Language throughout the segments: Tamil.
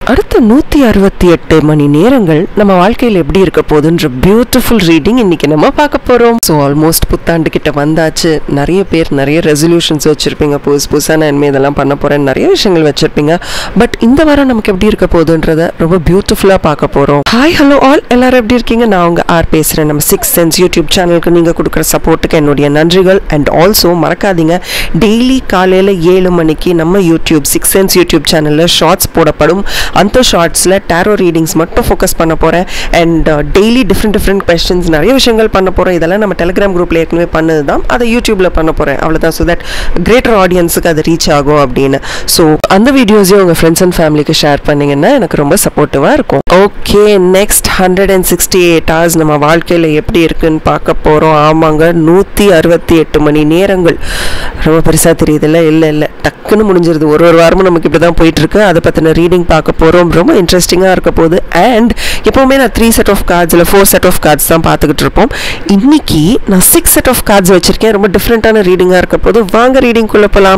அடுத்த நூற்றி அறுபத்தி எட்டு மணி நேரங்கள் நம்ம வாழ்க்கையில் எப்படி இருக்க போகுதுன்ற பியூட்டிஃபுல் ரீடிங் இன்னைக்கு நம்ம பார்க்க போகிறோம் ஸோ ஆல்மோஸ்ட் புத்தாண்டு கிட்ட வந்தாச்சு நிறைய பேர் நிறைய ரெசல்யூஷன்ஸ் வச்சுருப்பீங்க புதுசு புதுசாக நான் இனிமேல் இதெல்லாம் பண்ண போகிறேன் நிறைய விஷயங்கள் வச்சுருப்பீங்க பட் இந்த வாரம் நமக்கு எப்படி இருக்க போகுதுன்றத ரொம்ப பியூட்டிஃபுல்லாக பார்க்க போகிறோம் ஹாய் ஹலோ ஆல் எல்லாரும் எப்படி இருக்கீங்க நான் உங்கள் ஆர் பேசுகிறேன் நம்ம சிக்ஸ் சென்ஸ் யூடியூப் சேனலுக்கு நீங்கள் கொடுக்குற சப்போர்ட்டுக்கு என்னுடைய நன்றிகள் அண்ட் ஆல்சோ மறக்காதீங்க டெய்லி காலையில் ஏழு மணிக்கு நம்ம யூடியூப் சிக்ஸ் சென்ஸ் யூடியூப் சேனலில் ஷார்ட்ஸ் போடப்படும் அந்த ஷார்ட்ஸில் டேரோ ரீடிங்ஸ் மட்டும் ஃபோக்கஸ் பண்ண போகிறேன் and daily different different questions நிறைய விஷயங்கள் பண்ண போகிறோம் இதெல்லாம் நம்ம டெலிகிராம் குரூப்பில் ஏற்கனவே பண்ணது தான் அதை யூடியூப்பில் பண்ண போகிறேன் அவ்வளோதான் ஸோ தட் கிரேட்டர் ஆடியன்ஸுக்கு அது ரீச் ஆகும் அப்படின்னு ஸோ அந்த வீடியோஸையும் உங்கள் ஃப்ரெண்ட்ஸ் அண்ட் ஃபேமிலிக்கு ஷேர் பண்ணிங்கன்னா எனக்கு ரொம்ப சப்போர்ட்டிவாக இருக்கும் okay next hundred and sixty eight hours நம்ம வாழ்க்கையில் எப்படி இருக்குன்னு பார்க்க போகிறோம் ஆமாங்க நூற்றி அறுபத்தி எட்டு மணி நேரங்கள் ரொம்ப பெருசாக தெரியுதுல்ல இல்லை இல்லை டக்குன்னு முடிஞ்சிருது ஒரு ஒரு வாரமும் நமக்கு இப்படி தான் போயிட்டுருக்கு அதை பற்றின ரீடிங் பார்க்க போகிறோம் ரொம்ப இன்ட்ரெஸ்டிங்காக இருக்க போகுது அண்ட் எப்போவுமே நான் த்ரீ செட் ஆஃப் கார்ட்ஸ் இல்லை ஃபோர் செட் ஆஃப் கார்ட்ஸ் தான் பார்த்துக்கிட்டு இருப்போம் இன்னைக்கு நான் சிக்ஸ் செட் ஆஃப் கார்ட்ஸ் வச்சுருக்கேன் ரொம்ப டிஃப்ரெண்ட்டான ரீடிங்காக இருக்க போது வாங்க ரீடிங்குள்ளே போகலாம்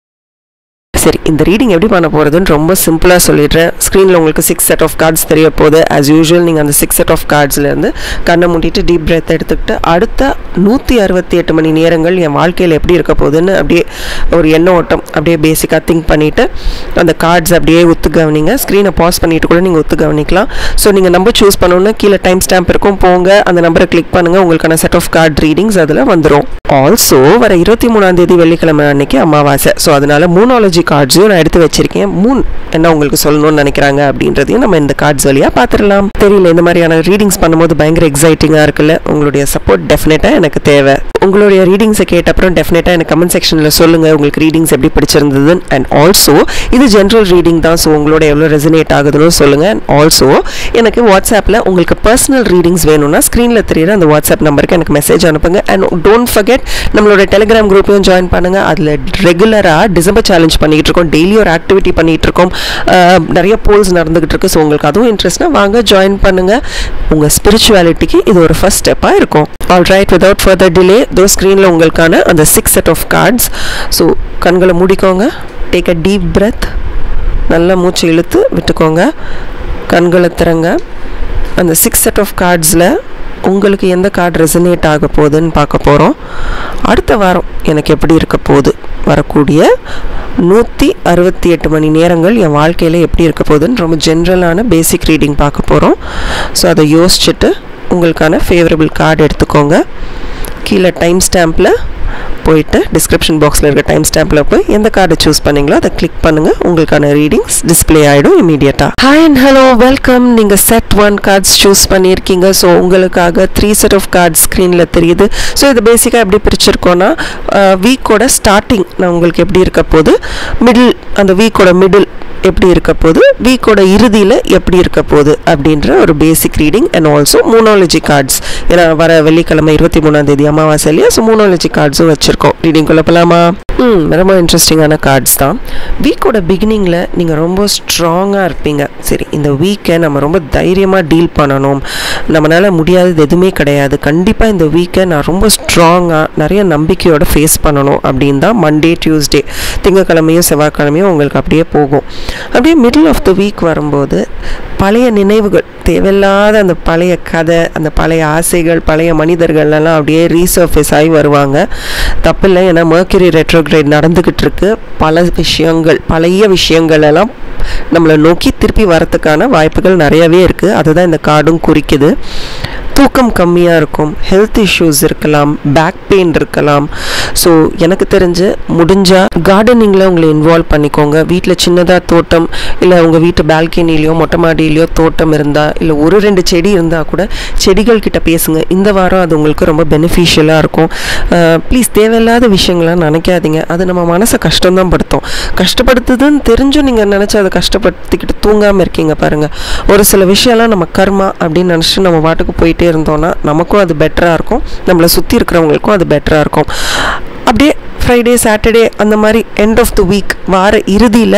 சரி இந்த ரீடிங் எப்படி பண்ண போகிறதுன்னு ரொம்ப சிம்பிளாக சொல்லிடுறேன் ஸ்க்ரீனில் உங்களுக்கு சிக்ஸ் செட் ஆஃப் கார்ட்ஸ் தெரிய போகுது ஆஸ் யூஷுவல் நீங்கள் அந்த சிக்ஸ் செட் ஆஃப் கார்ட்ஸ்லேருந்து கண்ணை மூட்டிட்டு டீப் பிரெத் எடுத்துக்கிட்டு அடுத்த நூற்றி அறுபத்தி எட்டு மணி நேரங்கள் என் வாழ்க்கையில் எப்படி இருக்க போகுதுன்னு அப்படியே ஒரு எண்ண ஓட்டம் அப்படியே பேசிக்காக திங்க் பண்ணிவிட்டு அந்த கார்ட்ஸ் அப்படியே ஒத்து கவனிங்க ஸ்க்ரீனை பாஸ் பண்ணிட்டு கூட நீங்கள் ஒத்து கவனிக்கலாம் ஸோ நீங்கள் நம்பர் சூஸ் பண்ணணுன்னா கீழே டைம் ஸ்டாம்ப் இருக்கும் போங்க அந்த நம்பரை கிளிக் பண்ணுங்கள் உங்களுக்கான செட் ஆஃப் கார்டு ரீடிங்ஸ் அதில் வந்துடும் ஆல்சோ வர இருபத்தி மூணாம் தேதி வெள்ளிக்கிழமை அன்னைக்கு அமாவாசை ஸோ அதனால மூனாலஜி கார்ட்ஸையும் நான் எடுத்து வச்சிருக்கேன் மூன் என்ன உங்களுக்கு சொல்லணும்னு நினைக்கிறாங்க அப்படின்றதையும் நம்ம இந்த கார்ட்ஸ் வழியாக பார்த்துடலாம் தெரியல இந்த மாதிரியான ரீடிங்ஸ் பண்ணும்போது பயங்கர எக்ஸைட்டிங்காக இருக்குல்ல உங்களுடைய சப்போர்ட் டெஃபினட்டாக எனக்கு தேவை உங்களுடைய ரீடிங்ஸை கேட்ட அப்புறம் டெஃபினட்டாக எனக்கு கமெண்ட் செக்ஷனில் சொல்லுங்கள் உங்களுக்கு ரீடிங்ஸ் எப்படி பிடிச்சிருந்தது அண்ட் ஆல்சோ இது ஜென்ரல் ரீடிங் தான் ஸோ உங்களோட எவ்வளோ ரெசனேட் ஆகுதுன்னு சொல்லுங்கள் அண்ட் ஆல்சோ எனக்கு வாட்ஸ்அப்பில் உங்களுக்கு பர்சனல் ரீடிங்ஸ் வேணும்னா ஸ்க்ரீனில் தெரியுற அந்த வாட்ஸ்அப் நம்பருக்கு எனக்கு மெசேஜ் அனுப்புங்க அண்ட் டோன்ட் ஃபர்கெட் நம்மளோட டெலிகிராம் குரூப்பையும் ஜாயின் பண்ணுங்கள் அதில் ரெகுலராக டிசம்பர் சேலஞ்ச் பண்ணிக்கிட்டு இருக்கோம் டெய்லி ஒரு ஆக்டிவிட்டி பண்ணிகிட்டு இருக்கோம் அஹ், நிறைய போல்ஸ் நடந்துகிட்டு இருக்கு ஸோ உங்களுக்கு அதுவும் இன்ட்ரெஸ்ட்னா வாங்க ஜாயின் பண்ணுங்கள் உங்கள் ஸ்பிரிச்சுவாலிட்டிக்கு இது ஒரு ஃபர்ஸ்ட் ஸ்டெப்பாக இருக்கும் all right without further delay தோ ஸ்க்ரீனில் உங்களுக்கான அந்த six set of cards so கண்களை மூடிக்கோங்க டேக் அ டீப் பிரெத் நல்லா மூச்சு இழுத்து விட்டுக்கோங்க கண்களை திறங்க அந்த சிக்ஸ் செட் ஆஃப் கார்ட்ஸில் உங்களுக்கு எந்த கார்டு ரெசனேட் ஆக போகுதுன்னு பார்க்க போகிறோம் அடுத்த வாரம் எனக்கு எப்படி இருக்க போகுது வரக்கூடிய நூற்றி அறுபத்தி எட்டு மணி நேரங்கள் என் வாழ்க்கையில் எப்படி இருக்க போகுதுன்னு ரொம்ப ஜென்ரலான பேசிக் ரீடிங் பார்க்க போகிறோம் ஸோ அதை யோசிச்சுட்டு உங்களுக்கான ஃபேவரபிள் கார்டு எடுத்துக்கோங்க கீழே டைம் ஸ்டாம்பில் போயிட்டு டிஸ்கிரிப்ஷன் பாக்ஸில் இருக்க டைம் ஸ்டாம்பில் போய் எந்த கார்டை சூஸ் பண்ணீங்களோ அதை கிளிக் பண்ணுங்கள் உங்களுக்கான ரீடிங்ஸ் டிஸ்ப்ளே ஆகிடும் இமீடியட்டாக ஹாய் அண்ட் ஹலோ வெல்கம் நீங்கள் செட் ஒன் கார்ட்ஸ் சூஸ் பண்ணியிருக்கீங்க ஸோ உங்களுக்காக த்ரீ செட் ஆஃப் கார்ட்ஸ் ஸ்க்ரீனில் தெரியுது ஸோ இது பேசிக்காக எப்படி பிரிச்சிருக்கோன்னா வீக்கோட ஸ்டார்டிங் நான் உங்களுக்கு எப்படி இருக்க போது மிடில் அந்த வீக்கோட மிடில் எப்படி இருக்க போகுது வீக்கோட இறுதியில் எப்படி இருக்க போகுது அப்படின்ற ஒரு basic reading and also moonology cards ஏன்னா வர வெள்ளிக்கிழமை இருபத்தி மூணாம் தேதி அமாவாசை இல்லையா ஸோ மூனாலஜி கார்ட்ஸும் வச்சுருக்கோம் ரீடிங் கொள்ள போகலாமா ம் ரொம்ப இன்ட்ரெஸ்டிங்கான கார்ட்ஸ் தான் வீக்கோட பிகினிங்கில் நீங்கள் ரொம்ப ஸ்ட்ராங்காக இருப்பீங்க சரி இந்த வீக்கை நம்ம ரொம்ப தைரியமாக டீல் பண்ணணும் நம்மளால் முடியாதது எதுவுமே கிடையாது கண்டிப்பாக இந்த வீக்கை நான் ரொம்ப ஸ்ட்ராங்காக நிறைய நம்பிக்கையோட ஃபேஸ் பண்ணணும் அப்படின்னு தான் மண்டே டியூஸ்டே திங்கக்கிழமையும் செவ்வாய்க்கிழமையும் உங்களுக்கு அப்படியே போகும் அப்படியே மிடில் ஆஃப் த வீக் வரும்போது பழைய நினைவுகள் தேவையில்லாத அந்த பழைய கதை அந்த பழைய ஆசைகள் பழைய மனிதர்கள் எல்லாம் அப்படியே ரீசர்ஃபேஸ் ஆகி வருவாங்க தப்பில்லை ஏன்னா மர்க்கரி ரெட்ரோகிரேட் நடந்துக்கிட்டு இருக்கு பல விஷயங்கள் பழைய விஷயங்கள் எல்லாம் நம்மளை நோக்கி திருப்பி வரத்துக்கான வாய்ப்புகள் நிறையவே இருக்குது அதுதான் இந்த கார்டும் குறிக்குது தூக்கம் கம்மியாக இருக்கும் ஹெல்த் இஷ்யூஸ் இருக்கலாம் பேக் பெயின் இருக்கலாம் ஸோ எனக்கு தெரிஞ்சு முடிஞ்சால் கார்டனிங்கில் உங்களை இன்வால்வ் பண்ணிக்கோங்க வீட்டில் சின்னதாக தோட்டம் இல்லை உங்கள் வீட்டு பால்கனிலையோ மொட்டை மாடியிலையோ தோட்டம் இருந்தால் இல்லை ஒரு ரெண்டு செடி இருந்தால் கூட செடிகள் கிட்ட பேசுங்க இந்த வாரம் அது உங்களுக்கு ரொம்ப பெனிஃபிஷியலாக இருக்கும் ப்ளீஸ் தேவையில்லாத விஷயங்கள்லாம் நினைக்காதீங்க அது நம்ம மனசை கஷ்டம்தான் படுத்தும் கஷ்டப்படுத்துதுன்னு தெரிஞ்சும் நீங்கள் நினச்சி அதை கஷ்டப்படுத்திக்கிட்டு தூங்காமல் இருக்கீங்க பாருங்கள் ஒரு சில விஷயம்லாம் நம்ம கர்மா அப்படின்னு நினச்சிட்டு நம்ம பாட்டுக்கு போயிட்டே இருந்தோம்னா நமக்கும் அது பெட்டராக இருக்கும் நம்மளை சுற்றி இருக்கிறவங்களுக்கும் அது பெட்டராக இருக்கும் அப்படியே ஃப்ரைடே சாட்டர்டே அந்த மாதிரி எண்ட் ஆஃப் த வீக் வார இறுதியில்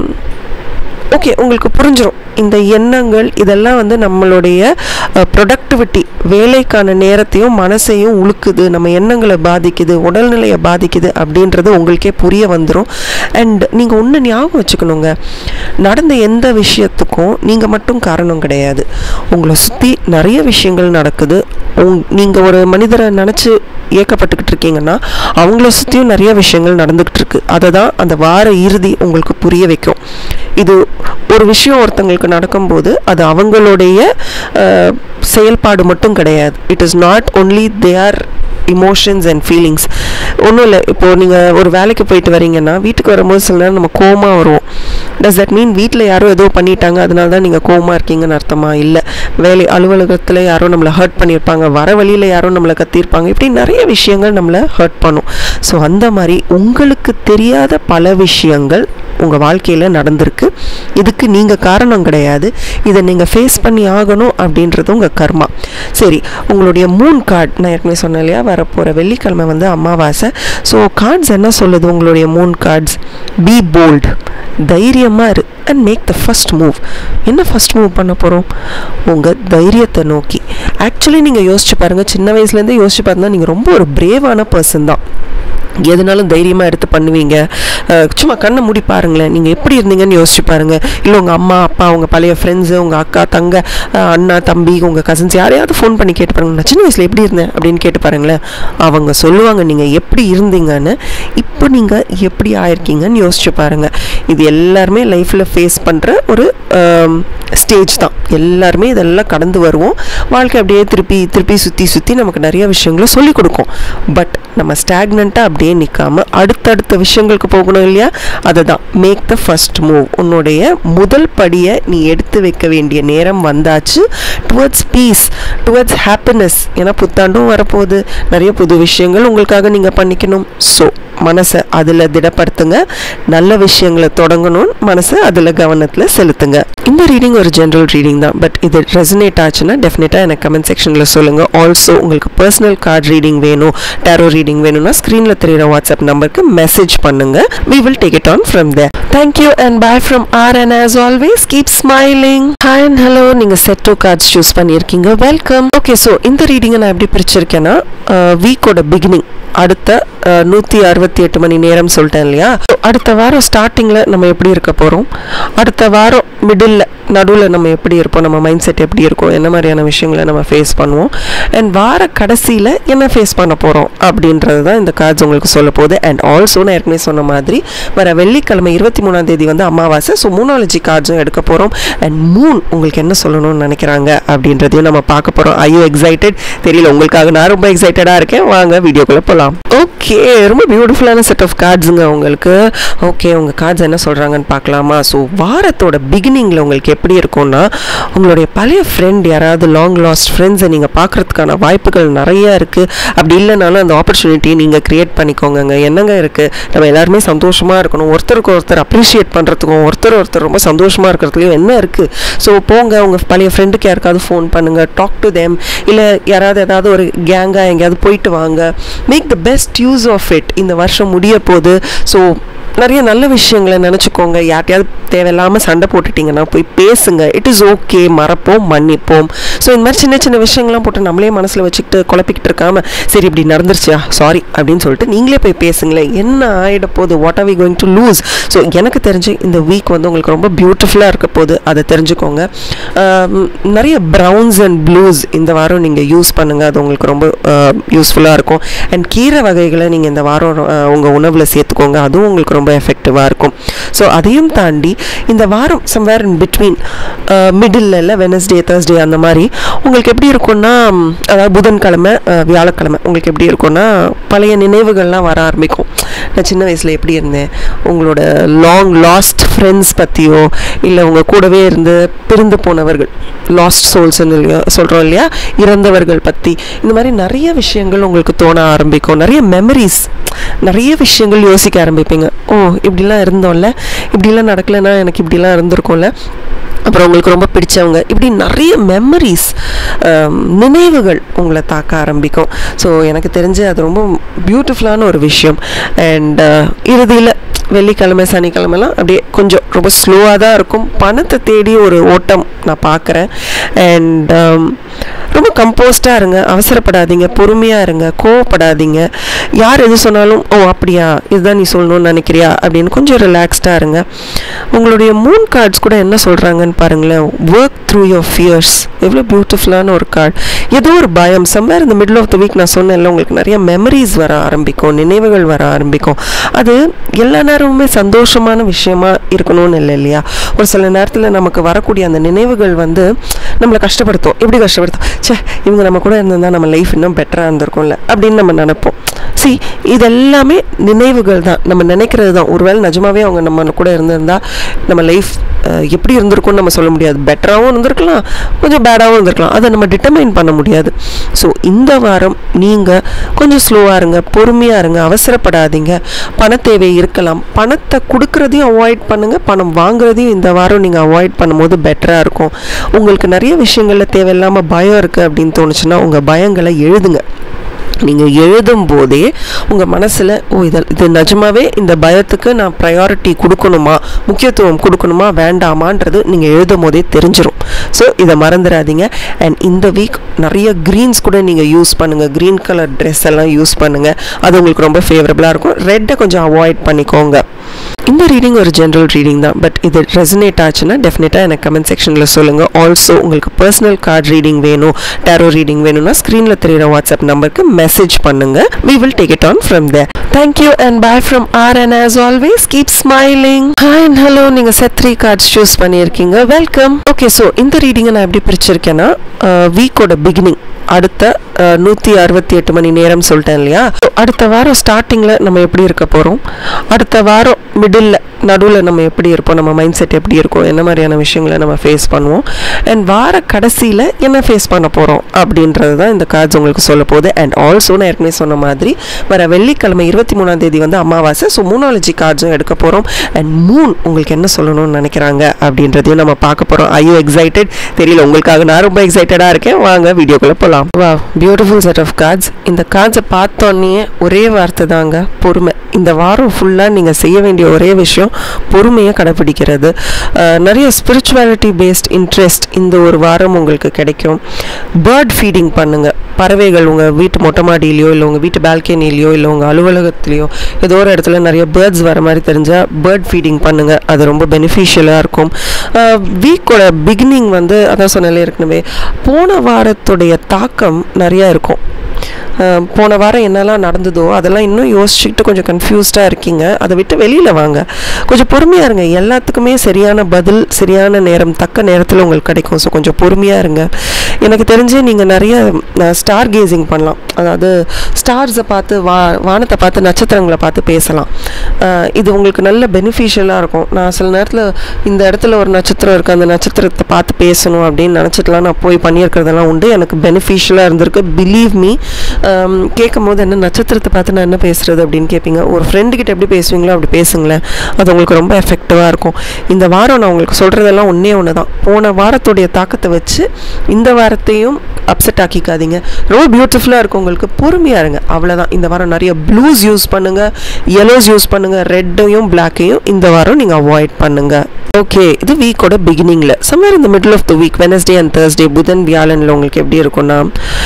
ஓகே உங்களுக்கு புரிஞ்சிடும் இந்த எண்ணங்கள் இதெல்லாம் வந்து நம்மளுடைய ப்ரொடக்டிவ் ப்ரொடக்டிவிட்டி வேலைக்கான நேரத்தையும் மனசையும் உழுக்குது நம்ம எண்ணங்களை பாதிக்குது உடல்நிலையை பாதிக்குது அப்படின்றது உங்களுக்கே புரிய வந்துடும் அண்ட் நீங்கள் ஒன்று ஞாபகம் வச்சுக்கணுங்க நடந்த எந்த விஷயத்துக்கும் நீங்கள் மட்டும் காரணம் கிடையாது உங்களை சுற்றி நிறைய விஷயங்கள் நடக்குது உங் நீங்கள் ஒரு மனிதரை நினச்சி இயக்கப்பட்டுக்கிட்டு இருக்கீங்கன்னா அவங்கள சுற்றியும் நிறைய விஷயங்கள் நடந்துக்கிட்டு இருக்கு அதை தான் அந்த வார இறுதி உங்களுக்கு புரிய வைக்கும் இது ஒரு விஷயம் ஒருத்தங்களுக்கு நடக்கும்போது அது அவங்களுடைய அஹ், செயல்பாடு மட்டும் கிடையாது it is not only their emotions and feelings ஒன்றும் இல்லை இப்போது நீங்கள் ஒரு வேலைக்கு போயிட்டு வரீங்கன்னா வீட்டுக்கு வரும்போது சில நேரம் நம்ம கோமா வருவோம் டஸ் தட் மீன் வீட்டில் யாரோ ஏதோ பண்ணிட்டாங்க அதனால தான் நீங்கள் கோமா இருக்கீங்கன்னு அர்த்தமா இல்லை வேலை அலுவலகத்தில் யாரோ நம்மளை ஹர்ட் பண்ணியிருப்பாங்க வர வழியில் யாரோ நம்மளை கத்தியிருப்பாங்க இப்படி நிறைய விஷயங்கள் நம்மளை ஹர்ட் பண்ணும் ஸோ அந்த மாதிரி உங்களுக்கு தெரியாத பல விஷயங்கள் உங்கள் வாழ்க்கையில் நடந்திருக்கு இதுக்கு நீங்கள் காரணம் கிடையாது இதை நீங்கள் ஃபேஸ் பண்ணி ஆகணும் அப்படின்றது உங்கள் கர்மா சரி உங்களுடைய மூன் கார்டு நான் ஏற்கனவே சொன்னேன் இல்லையா வரப்போகிற வெள்ளிக்கிழமை வந்து அமாவாசை ஸோ கார்ட்ஸ் என்ன சொல்லுது உங்களுடைய மூன் கார்ட்ஸ் பி போல்ட் தைரியமாக இரு and make the first move என்ன ஃபஸ்ட் மூவ் பண்ண போகிறோம் உங்கள் தைரியத்தை நோக்கி ஆக்சுவலி நீங்கள் யோசிச்சு பாருங்கள் சின்ன வயசுலேருந்தே யோசிச்சு பார்த்தா நீங்கள் ரொம்ப ஒரு பிரேவான பர்சன் தான் எதுனாலும் தைரியமாக எடுத்து பண்ணுவீங்க அஹ் சும்மா கண்ணை மூடி பாருங்களேன் நீங்கள் எப்படி இருந்தீங்கன்னு யோசிச்சு பாருங்கள் இல்லை உங்கள் அம்மா அப்பா உங்கள் பழைய ஃப்ரெண்ட்ஸு உங்கள் அக்கா தங்க அஹ் அண்ணா தம்பி உங்கள் கசின்ஸ் யாரையாவது ஃபோன் பண்ணி கேட்டு பாருங்க நான் சின்ன வயசில் எப்படி இருந்தேன் அப்படின்னு கேட்டு பாருங்களேன் அவங்க சொல்லுவாங்க நீங்கள் எப்படி இருந்தீங்கன்னு இப்போ நீங்கள் எப்படி ஆயிருக்கீங்கன்னு யோசிச்சு பாருங்கள் இது எல்லாருமே லைஃப்பில் ஃபேஸ் பண்ணுற ஒரு ஸ்டேஜ் தான் எல்லாருமே இதெல்லாம் கடந்து வருவோம் வாழ்க்கை அப்படியே திருப்பி திருப்பி சுற்றி சுற்றி நமக்கு நிறைய விஷயங்களை சொல்லிக் கொடுக்கும் பட் நம்ம ஸ்டாக்னண்ட்டாக அப்படியே நிற்காம அடுத்தடுத்த விஷயங்களுக்கு போகணும் இல்லையா அதை தான் மேக் த ஃபஸ்ட் மூவ் உன்னுடைய முதல் படியை நீ எடுத்து வைக்க வேண்டிய நேரம் வந்தாச்சு டுவர்ட்ஸ் பீஸ் டுவர்ட்ஸ் ஹாப்பினஸ் ஏன்னா புத்தாண்டும் வரப்போகுது நிறைய புது விஷயங்கள் உங்களுக்காக நீங்கள் பண்ணிக்கணும் ஸோ மனசை அதில் திடப்படுத்துங்க நல்ல விஷயங்களை தொடங்கணும் மனசை அதில் கவனத்தில் செலுத்துங்க இந்த ரீடிங் ஒரு ஜென்ரல் ரீடிங் தான் பட் இது ரெசனேட் ஆச்சுன்னா டெஃபினட்டாக எனக்கு கமெண்ட் செக்ஷனில் சொல்லுங்கள் ஆல்சோ உங்களுக்கு பர்சனல் கார்டு ரீடிங் வேணும் டேரோ ரீடிங் வேணும்னா ஸ்க்ரீனில் தெரியுற வாட்ஸ்அப் நம்பருக்கு மெசேஜ் பண்ணுங்க we will take it on from there thank you and bye from r and as always keep smiling hi and hello நீங்க செட் டூ கார்ட்ஸ் சூஸ் பண்ணியிருக்கீங்க வெல்கம் ஓகே ஸோ இந்த ரீடிங்கை நான் எப்படி பிரிச்சிருக்கேன்னா வீக்கோட பிகினிங் அடுத்த நூற்றி அறுபத்தி எட்டு மணி நேரம் சொல்லிட்டேன் இல்லையா So, அடுத்த வாரம் ஸ்டார்டிங்கில் நம்ம எப்படி இருக்க போகிறோம் அடுத்த வாரம் மிடில் நடுவில் நம்ம எப்படி இருப்போம் நம்ம மைண்ட் செட் எப்படி இருக்கும் என்ன மாதிரியான விஷயங்களை நம்ம ஃபேஸ் பண்ணுவோம் அண்ட் வார கடைசியில் என்ன ஃபேஸ் பண்ண போகிறோம் அப்படின்றது தான் இந்த கார்ட்ஸ் உங்களுக்கு சொல்ல போகுது அண்ட் ஆல்சோ நான் ஏற்கனவே சொன்ன மாதிரி வர வெள்ளிக்கிழமை இருபத்தி மூணாம் தேதி வந்து அமாவாசை ஸோ மூனாலஜி கார்ட்ஸும் எடுக்க போகிறோம் அண்ட் மூன் உங்களுக்கு என்ன சொல்லணும்னு நினைக்கிறாங்க அப்படின்றதையும் நம்ம பார்க்க போகிறோம் ஐயோ எக்ஸைட்டட் தெரியல உங்களுக்காக நான் ரொம்ப எக்ஸைட்டடாக இருக்கேன் வாங்க வீடியோக்குள்ளே போகலாம் ஓகே ரொம்ப பியூட்டிஃபுல்லான செட் ஆஃப் கார்ட்ஸுங்க உங்களுக்கு ஓகே உங்கள் கார்ட்ஸ் என்ன சொல்கிறாங்கன்னு பார்க்கலாமா ஸோ வாரத்தோட பிகினிங்கில் உங்களுக்கு எப்படி இருக்கும்னா உங்களுடைய பழைய ஃப்ரெண்ட் யாராவது லாங் லாஸ்ட் ஃப்ரெண்ட்ஸை நீங்கள் பார்க்குறதுக்கான வாய்ப்புகள் நிறைய இருக்குது அப்படி இல்லைனாலும் அந்த ஆப்பர்ச்சுனிட்டியை நீங்கள் க்ரியேட் பண்ணிக்கோங்க என்னங்க இருக்குது நம்ம எல்லாருமே சந்தோஷமாக இருக்கணும் ஒருத்தருக்கு ஒருத்தர் அப்ரிஷியேட் பண்ணுறதுக்கும் ஒருத்தர் ஒருத்தர் ரொம்ப சந்தோஷமாக இருக்கிறதுலையும் என்ன இருக்குது ஸோ போங்க உங்கள் பழைய ஃப்ரெண்டுக்கு யாருக்காவது ஃபோன் பண்ணுங்கள் டாக் டு தேம் இல்லை யாராவது ஏதாவது ஒரு கேங்காக எங்கேயாவது போயிட்டு வாங்க make the best use of it இந்த வருஷம் முடிய போகுது ஸோ நிறைய நல்ல விஷயங்களை நினச்சிக்கோங்க யார்ட்டையாவது தேவையில்லாமல் சண்டை போட்டுட்டிங்கன்னா போய் பேசுங்க இட் இஸ் ஓகே மறப்போம் மன்னிப்போம் ஸோ இந்த மாதிரி சின்ன சின்ன விஷயங்கள்லாம் போட்டு நம்மளே மனசில் வச்சுக்கிட்டு குழப்பிக்கிட்டு இருக்காம சரி இப்படி நடந்துருச்சா சாரி அப்படின்னு சொல்லிட்டு நீங்களே போய் பேசுங்களேன் என்ன ஆகிட போகுது what are we going to lose so எனக்கு தெரிஞ்சு இந்த வீக் வந்து உங்களுக்கு ரொம்ப பியூட்டிஃபுல்லாக இருக்க போகுது அதை தெரிஞ்சுக்கோங்க ஆம், நிறைய ப்ரௌன்ஸ் அண்ட் ப்ளூஸ் இந்த வாரம் நீங்கள் யூஸ் பண்ணுங்கள் அது உங்களுக்கு ரொம்ப யூஸ்ஃபுல்லாக இருக்கும் அண்ட் கீரை வகைகளை நீங்கள் இந்த வாரம் உங்கள் உணவில் சேர்த்துக்கோங்க அதுவும் உங்களுக்கு ரொம்ப எஃபெக்டிவாக இருக்கும் ஸோ அதையும் தாண்டி இந்த வாரம் சம்வேர் இன் பிட்வீன் மிடில் இல்லை வெனஸ்டே தேர்ஸ்டே அந்த மாதிரி உங்களுக்கு எப்படி இருக்கும்னா ம், அதாவது புதன்கிழமை அஹ், வியாழக்கிழமை உங்களுக்கு எப்படி இருக்கும்னா பழைய நினைவுகள்லாம் வர ஆரம்பிக்கும் நான் சின்ன வயசில் எப்படி இருந்தேன் உங்களோட லாங் லாஸ்ட் ஃப்ரெண்ட்ஸ் பற்றியோ இல்லை உங்கள் கூடவே இருந்து பிரிந்து போனவர்கள் லாஸ்ட் சோல்ஸ்ன்னு இல்லையா சொல்கிறோம் இல்லையா இறந்தவர்கள் பற்றி இந்த மாதிரி நிறைய விஷயங்கள் உங்களுக்கு தோண ஆரம்பிக்கும் நிறைய மெமரிஸ் நிறைய விஷயங்கள் யோசிக்க ஆரம்பிப்பீங்க ஓ இப்படிலாம் இருந்தோம்ல இப்படிலாம் நடக்கலைன்னா எனக்கு இப்படிலாம் இருந்திருக்கும்ல அப்புறம் உங்களுக்கு ரொம்ப பிடிச்சவங்க இப்படி நிறைய மெமரிஸ் நினைவுகள் உங்களை தாக்க ஆரம்பிக்கும் ஸோ எனக்கு தெரிஞ்சு அது ரொம்ப பியூட்டிஃபுல்லான ஒரு விஷயம் அண்ட் இறுதியில் வெள்ளிக்கிழமை சனிக்கிழமைலாம் அப்படியே கொஞ்சம் ரொம்ப ஸ்லோவாக தான் இருக்கும் பணத்தை தேடி ஒரு ஓட்டம் நான் பார்க்குறேன் அண்ட் ரொம்ப கம்போஸ்டாக இருங்க அவசரப்படாதீங்க பொறுமையாக இருங்க கோவப்படாதீங்க யார் எது சொன்னாலும் ஓ அப்படியா இதுதான் நீ சொல்லணும்னு நினைக்கிறியா அப்படின்னு கொஞ்சம் ரிலாக்ஸ்டாக இருங்க உங்களுடைய மூன் கார்ட்ஸ் கூட என்ன சொல்கிறாங்கன்னு பாருங்களேன் ஒர்க் த்ரூ யோர் ஃபியர்ஸ் எவ்வளோ பியூட்டிஃபுல்லான ஒரு கார்டு ஏதோ ஒரு பயம் சம்வேர் இந்த மிடில் ஆஃப் த வீக் நான் சொன்னேன்ல உங்களுக்கு நிறைய மெமரிஸ் வர ஆரம்பிக்கும் நினைவுகள் வர ஆரம்பிக்கும் அது எல்லா நேரமுமே சந்தோஷமான விஷயமா இருக்கணும்னு இல்லை இல்லையா ஒரு சில நேரத்தில் நமக்கு வரக்கூடிய அந்த நினைவுகள் வந்து நம்மளை கஷ்டப்படுத்தும் எப்படி கஷ்டப்படுத்தும் ச்சே இவங்க நம்ம கூட இருந்திருந்தா நம்ம லைஃப் இன்னும் பெட்டராக இருந்திருக்கும்ல அப்படின்னு நம்ம நினைப்போம் சி இதெல்லாமே நினைவுகள் தான் நம்ம நினைக்கிறது தான் ஒருவேளை நிஜமாவே அவங்க நம்ம கூட இருந்திருந்தா நம்ம லைஃப் எப்படி இருந்திருக்கும்னு நம்ம சொல்ல முடியாது பெட்டராகவும் இருந்திருக்கலாம் கொஞ்சம் பேடாகவும் இருந்திருக்கலாம் அதை நம்ம டிட்டர்மைன் பண்ண முடியாது ஸோ இந்த வாரம் நீங்கள் கொஞ்சம் ஸ்லோவாக இருங்க பொறுமையாக இருங்க அவசரப்படாதீங்க பண தேவை இருக்கலாம் பணத்தை கொடுக்குறதையும் அவாய்ட் பண்ணுங்கள் பணம் வாங்குறதையும் இந்த வாரம் நீங்கள் அவாய்ட் பண்ணும்போது பெட்டராக இருக்கும் உங்களுக்கு நிறைய விஷயங்களில் தேவையில்லாமல் பயம் இருக்குது அப்படின்னு தோணுச்சுன்னா உங்கள் பயங்களை எழுதுங்க நீங்கள் எழுதும் போதே உங்கள் மனசில் ஓ இதை இது நிஜமாவே இந்த பயத்துக்கு நான் ப்ரையாரிட்டி கொடுக்கணுமா முக்கியத்துவம் கொடுக்கணுமா வேண்டாமான்றது நீங்கள் எழுதும் போதே தெரிஞ்சிடும் ஸோ இதை மறந்துடாதீங்க அண்ட் இந்த வீக் நிறைய க்ரீன்ஸ் கூட நீங்கள் யூஸ் பண்ணுங்கள் க்ரீன் கலர் ட்ரெஸ் எல்லாம் யூஸ் பண்ணுங்கள் அது உங்களுக்கு ரொம்ப ஃபேவரபுளாக இருக்கும் ரெட்டை கொஞ்சம் அவாய்ட் பண்ணிக்கோங்க இந்த ரீடிங் ஒரு ஜென்ரல் ரீடிங் தான் பட் இது ரெசனேட் ஆச்சுன்னா டெஃபினட்டாக எனக்கு கமெண்ட் செக்ஷனில் சொல்லுங்கள் ஆல்சோ உங்களுக்கு பர்சனல் கார்டு ரீடிங் வேணும் டேரோ ரீடிங் வேணும்னா ஸ்க்ரீனில் தெரியுற வாட்ஸ்அப் நம்பருக்கு மெசேஜ் பண்ணுங்கள் we will take it on from there thank you and bye from R and as always keep smiling hi and hello நீங்கள் செட் த்ரீ கார்ட்ஸ் சூஸ் பண்ணியிருக்கீங்க வெல்கம் ஓகே ஸோ இந்த ரீடிங்கை நான் எப்படி பிரிச்சிருக்கேன்னா வீக்கோட பிகினிங் அடுத்த நூற்றி அறுபத்தி எட்டு மணி நேரம் சொல்லிட்டேன் இல்லையா So, அடுத்த வாரம் ஸ்டார்டிங்கில் நம்ம எப்படி இருக்க போகிறோம் அடுத்த வாரம் மிடில் நடுவில் நம்ம எப்படி இருப்போம் நம்ம மைண்ட் செட் எப்படி இருக்கும் என்ன மாதிரியான விஷயங்களை நம்ம ஃபேஸ் பண்ணுவோம் அண்ட் வார கடைசியில் என்ன ஃபேஸ் பண்ண போகிறோம் அப்படின்றது தான் இந்த கார்ட்ஸ் உங்களுக்கு சொல்ல போகுது அண்ட் ஆல்சோ நான் ஏற்கனவே சொன்ன மாதிரி வர வெள்ளிக்கிழமை இருபத்தி மூணாம் தேதி வந்து அமாவாசை ஸோ மூனாலஜி கார்ட்ஸும் எடுக்க போகிறோம் அண்ட் மூன் உங்களுக்கு என்ன சொல்லணும்னு நினைக்கிறாங்க அப்படின்றதையும் நம்ம பார்க்க போகிறோம் ஐயோ எக்ஸைட்டட் தெரியல உங்களுக்காக நான் ரொம்ப எக்ஸைட்டடாக இருக்கேன் வாங்க வீடியோக்குள்ளே போகலாம் வா பியூட்டிஃபுல் செட் ஆஃப் கார்ட்ஸ் இந்த கார்ட்ஸை பார்த்தோன்னே ஒரே வார்த்தை தாங்க பொறுமை இந்த வாரம் ஃபுல்லாக நீங்கள் செய்ய வேண்டிய ஒரே விஷயம் பொறுமையை கடைப்பிடிக்கிறது அஹ், நிறைய ஸ்பிரிச்சுவாலிட்டி பேஸ்ட் இன்ட்ரெஸ்ட் இந்த ஒரு வாரம் உங்களுக்கு கிடைக்கும் பேர்ட் ஃபீடிங் பண்ணுங்கள் பறவைகள் உங்கள் வீட்டு மொட்டை மாடியிலையோ இல்லை உங்கள் வீட்டு பால்கனிலையோ இல்லை உங்கள் அலுவலகத்துலேயோ ஏதோ ஒரு இடத்துல நிறைய பேர்ட்ஸ் வர மாதிரி தெரிஞ்சால் பேர்ட் ஃபீடிங் பண்ணுங்கள் அது ரொம்ப பெனிஃபிஷியலாக இருக்கும் வீக்கோட பிகினிங் வந்து அதான் சொன்னாலே ஏற்கனவே போன வாரத்துடைய தாக்கம் நிறையா இருக்கும் அஹ் போன வாரம் என்னெல்லாம் நடந்ததோ அதெல்லாம் இன்னும் யோசிச்சுக்கிட்டு கொஞ்சம் கன்ஃபியூஸ்டாக இருக்கீங்க அதை விட்டு வெளியில் வாங்க கொஞ்சம் பொறுமையாக இருங்க எல்லாத்துக்குமே சரியான பதில் சரியான நேரம் தக்க நேரத்தில் உங்களுக்கு கிடைக்கும் ஸோ கொஞ்சம் பொறுமையாக இருங்க எனக்கு தெரிஞ்சு நீங்கள் நிறைய ஸ்டார் கேசிங் பண்ணலாம் அதாவது ஸ்டார்ஸை பார்த்து வா வானத்தை பார்த்து நட்சத்திரங்களை பார்த்து பேசலாம் அஹ் இது உங்களுக்கு நல்ல பெனிஃபிஷியலாக இருக்கும் நான் சில நேரத்தில் இந்த இடத்துல ஒரு நட்சத்திரம் இருக்குது அந்த நட்சத்திரத்தை பார்த்து பேசணும் அப்படின்னு நினச்சிட்டுலாம் நான் போய் பண்ணியிருக்கிறதெல்லாம் உண்டு எனக்கு பெனிஃபிஷியலாக இருந்திருக்கு பிலீவ் மீ கேட்கும் போது என்ன நட்சத்திரத்தை பார்த்து நான் என்ன பேசுறது அப்படின்னு கேட்பீங்க ஒரு ஃப்ரெண்டு கிட்ட எப்படி பேசுவீங்களோ அப்படி பேசுங்களேன் அது உங்களுக்கு ரொம்ப எஃபெக்டிவாக இருக்கும் இந்த வாரம் நான் உங்களுக்கு சொல்கிறதெல்லாம் ஒன்றே ஒன்று தான் போன வாரத்துடைய தாக்கத்தை வச்சு இந்த வாரத்தையும் அப்செட் ஆக்கிக்காதீங்க ரொம்ப பியூட்டிஃபுல்லாக இருக்கும் உங்களுக்கு பொறுமையாக இருங்க அவ்வளோதான் இந்த வாரம் நிறைய ப்ளூஸ் யூஸ் பண்ணுங்கள் yellows யூஸ் பண்ணுங்கள் ரெட்டையும் பிளாக்கையும் இந்த வாரம் நீங்கள் அவாய்ட் பண்ணுங்கள் ஓகே இது வீக்கோட பிகினிங்கில் சம்மர் இந்த middle of the week Wednesday and Thursday புதன் வியாழனில் உங்களுக்கு எப்படி இருக்கும்னா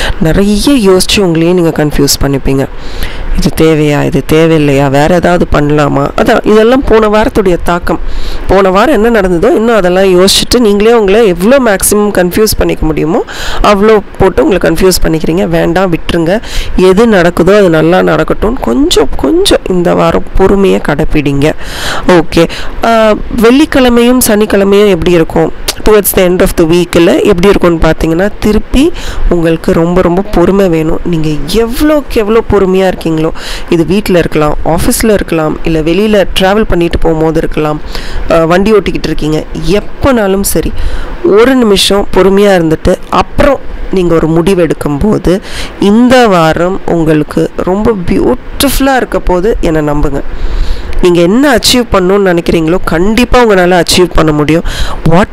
நிறைய யோசிச்சு உங்களையே நீங்கள் கன்ஃபியூஸ் பண்ணிப்பீங்க இது தேவையா இது தேவையில்லையா வேறு ஏதாவது பண்ணலாமா அதான் இதெல்லாம் போன வாரத்துடைய தாக்கம் போன வாரம் என்ன நடந்ததோ இன்னும் அதெல்லாம் யோசிச்சுட்டு நீங்களே உங்களை எவ்வளோ மேக்ஸிமம் கன்ஃபியூஸ் பண்ணிக்க முடியுமோ அவ்வளோ போட்டு உங்களை கன்ஃபியூஸ் பண்ணிக்கிறீங்க வேண்டாம் விட்டுருங்க எது நடக்குதோ அது நல்லா நடக்கட்டும் கொஞ்சம் கொஞ்சம் இந்த வாரம் பொறுமையை கடைப்பிடிங்க ஓகே வெள்ளிக்கிழமையும் சனிக்கிழமையும் எப்படி இருக்கும் towards the end of the வீக்கில் எப்படி இருக்கும்னு பார்த்தீங்கன்னா திருப்பி உங்களுக்கு ரொம்ப ரொம்ப பொறுமை வேணும் நீங்கள் எவ்வளோக்கு எவ்வளோ பொறுமையாக இருக்கீங்களோ இது வீட்டில் இருக்கலாம் ஆஃபீஸில் இருக்கலாம் இல்லை வெளியில் ட்ராவல் பண்ணிட்டு போகும்போது இருக்கலாம் அஹ், வண்டி ஓட்டிக்கிட்டு இருக்கீங்க எப்போனாலும் சரி ஒரு நிமிஷம் பொறுமையாக இருந்துட்டு அப்புறம் நீங்கள் ஒரு முடிவு எடுக்கும்போது இந்த வாரம் உங்களுக்கு ரொம்ப பியூட்டிஃபுல்லாக இருக்க போது என்னை நம்புங்க நீங்கள் என்ன அச்சீவ் பண்ணணும்னு நினைக்கிறீங்களோ கண்டிப்பாக உங்களால் அச்சீவ் பண்ண முடியும் வாட் அ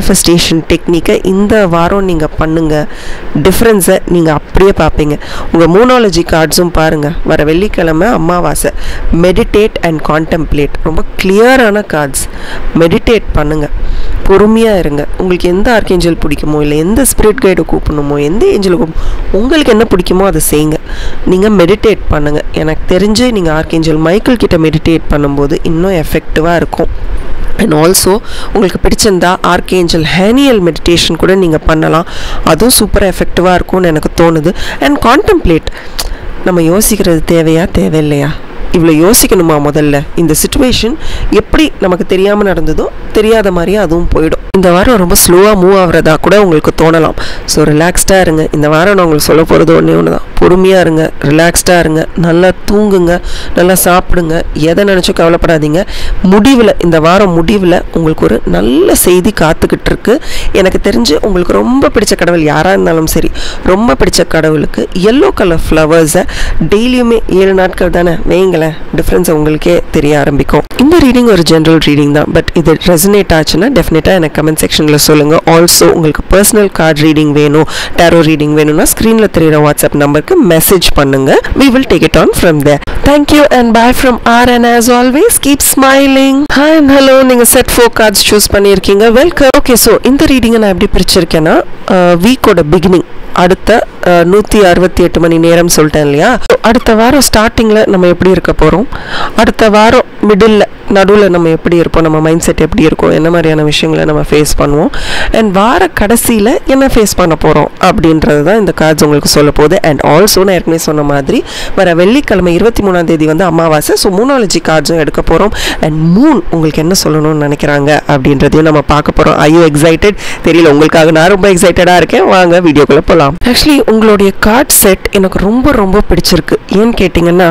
மேனிஃபெஸ்டேஷன் டெக்னிக்கை இந்த வாரம் நீங்கள் பண்ணுங்கள் டிஃப்ரென்ஸை நீங்கள் அப்படியே பார்ப்பீங்க உங்கள் மூனாலஜி கார்ட்ஸும் பாருங்கள் வர வெள்ளிக்கிழமை அமாவாசை மெடிடேட் அண்ட் கான்டெம்ப்ளேட் ரொம்ப கிளியரான கார்ட்ஸ் மெடிடேட் பண்ணுங்கள் பொறுமையாக இருங்க உங்களுக்கு எந்த ஆர்கேஞ்சல் பிடிக்குமோ இல்லை எந்த ஸ்பிரிட் கைடை கூப்பிடணுமோ எந்த ஏஞ்சலை கூப்பிடும் உங்களுக்கு என்ன பிடிக்குமோ அதை செய்யுங்க நீங்கள் மெடிடேட் பண்ணுங்கள் எனக்கு தெரிஞ்சு நீங்கள் ஆர்கேஞ்சல் மைக்கிள் கிட்ட மெடிடேட் பண்ணும்போது இன்னும் எஃபெக்டிவாக இருக்கும் அண்ட் ஆல்சோ உங்களுக்கு பிடிச்சிருந்தா ஆர்கேஞ்சல் ஹேனியல் மெடிடேஷன் கூட நீங்கள் பண்ணலாம் அதுவும் சூப்பராக எஃபெக்டிவாக இருக்கும்னு எனக்கு தோணுது அண்ட் கான்டெம்ப்ளேட் நம்ம யோசிக்கிறது தேவையா தேவையில்லையா இவ்வளோ யோசிக்கணுமா முதல்ல இந்த சுச்சுவேஷன் எப்படி நமக்கு தெரியாமல் நடந்ததோ தெரியாத மாதிரியே அதுவும் போயிடும் இந்த வாரம் ரொம்ப ஸ்லோவாக மூவ் ஆகிறதா கூட உங்களுக்கு தோணலாம் ஸோ ரிலாக்ஸ்டாக இருங்க இந்த வாரம் நான் உங்களுக்கு சொல்ல போகிறது ஒன்றே ஒன்று தான் பொறுமையாக இருங்க ரிலாக்ஸ்டாக இருங்க நல்லா தூங்குங்க நல்லா சாப்பிடுங்க எதை நினச்சும் கவலைப்படாதீங்க முடிவில் இந்த வாரம் முடிவில் உங்களுக்கு ஒரு நல்ல செய்தி காத்துக்கிட்டு இருக்கு எனக்கு தெரிஞ்சு உங்களுக்கு ரொம்ப பிடிச்ச கடவுள் யாராக இருந்தாலும் சரி ரொம்ப பிடிச்ச கடவுளுக்கு எல்லோ கலர் ஃப்ளவர்ஸை டெய்லியுமே ஏழு நாட்கள் தானே வைங்களேன் டிஃப்ரென்ஸ் உங்களுக்கே தெரிய ஆரம்பிக்கும் இந்த ரீடிங் ஒரு ஜென்ரல் ரீடிங் தான் பட் இது ரெசனேட் ஆச்சுன்னா டெஃபினட்டாக எனக்கு கமெண்ட் செக்ஷனில் சொல்லுங்கள் ஆல்சோ உங்களுக்கு பர்சனல் கார்டு ரீடிங் வேணும் டேரோ ரீடிங் வேணும்னா ஸ்க்ரீனில் தெரியுற வாட்ஸ்அப் நம்பருக்கு மெசேஜ் பண்ணுங்க we will take it on from there thank you and bye from R and as always keep smiling hi and hello நீங்கள் செட் ஃபோர் கார்ட்ஸ் சூஸ் பண்ணியிருக்கீங்க வெல்கம் ஓகே ஸோ இந்த ரீடிங்கை நான் எப்படி பிரிச்சிருக்கேன்னா வீக்கோட பிகினிங் அடுத்த நூற்றி அறுபத்தி எட்டு மணி நேரம் சொல்லிட்டேன் இல்லையா அடுத்த வாரம் ஸ்டார்டிங்கில் நம்ம எப்படி இருக்க போகிறோம் அடுத்த வாரம் மிடில் நடுவில் நம்ம எப்படி இருப்போம் நம்ம மைண்ட் செட் எப்படி இருக்கும் என்ன மாதிரியான விஷயங்களை நம்ம ஃபேஸ் பண்ணுவோம் அண்ட் வார கடைசியில் என்ன ஃபேஸ் பண்ண போகிறோம் அப்படின்றது தான் இந்த கார்ட்ஸ் உங்களுக்கு சொல்ல போகுது அண்ட் ஆல்சோ நான் ஏற்கனவே சொன்ன மாதிரி வர வெள்ளிக்கிழமை இருபத்தி மூணாம் தேதி வந்து அமாவாசை ஸோ மூனாலஜி கார்ட்ஸும் எடுக்க போகிறோம் அண்ட் மூன் உங்களுக்கு என்ன சொல்லணும்னு நினைக்கிறாங்க அப்படின்றதையும் நம்ம பார்க்க போகிறோம் ஐயோ எக்ஸைட்டட் தெரியல உங்களுக்காக நான் ரொம்ப எக்ஸைட்டடாக இருக்கேன் வாங்க வீடியோக்குள்ளே போகலாம் ஆக்சுவலி உங்களுடைய கார்ட் செட் எனக்கு ரொம்ப ரொம்ப பிடிச்சிருக்கு ஏன்னு கேட்டிங்கன்னா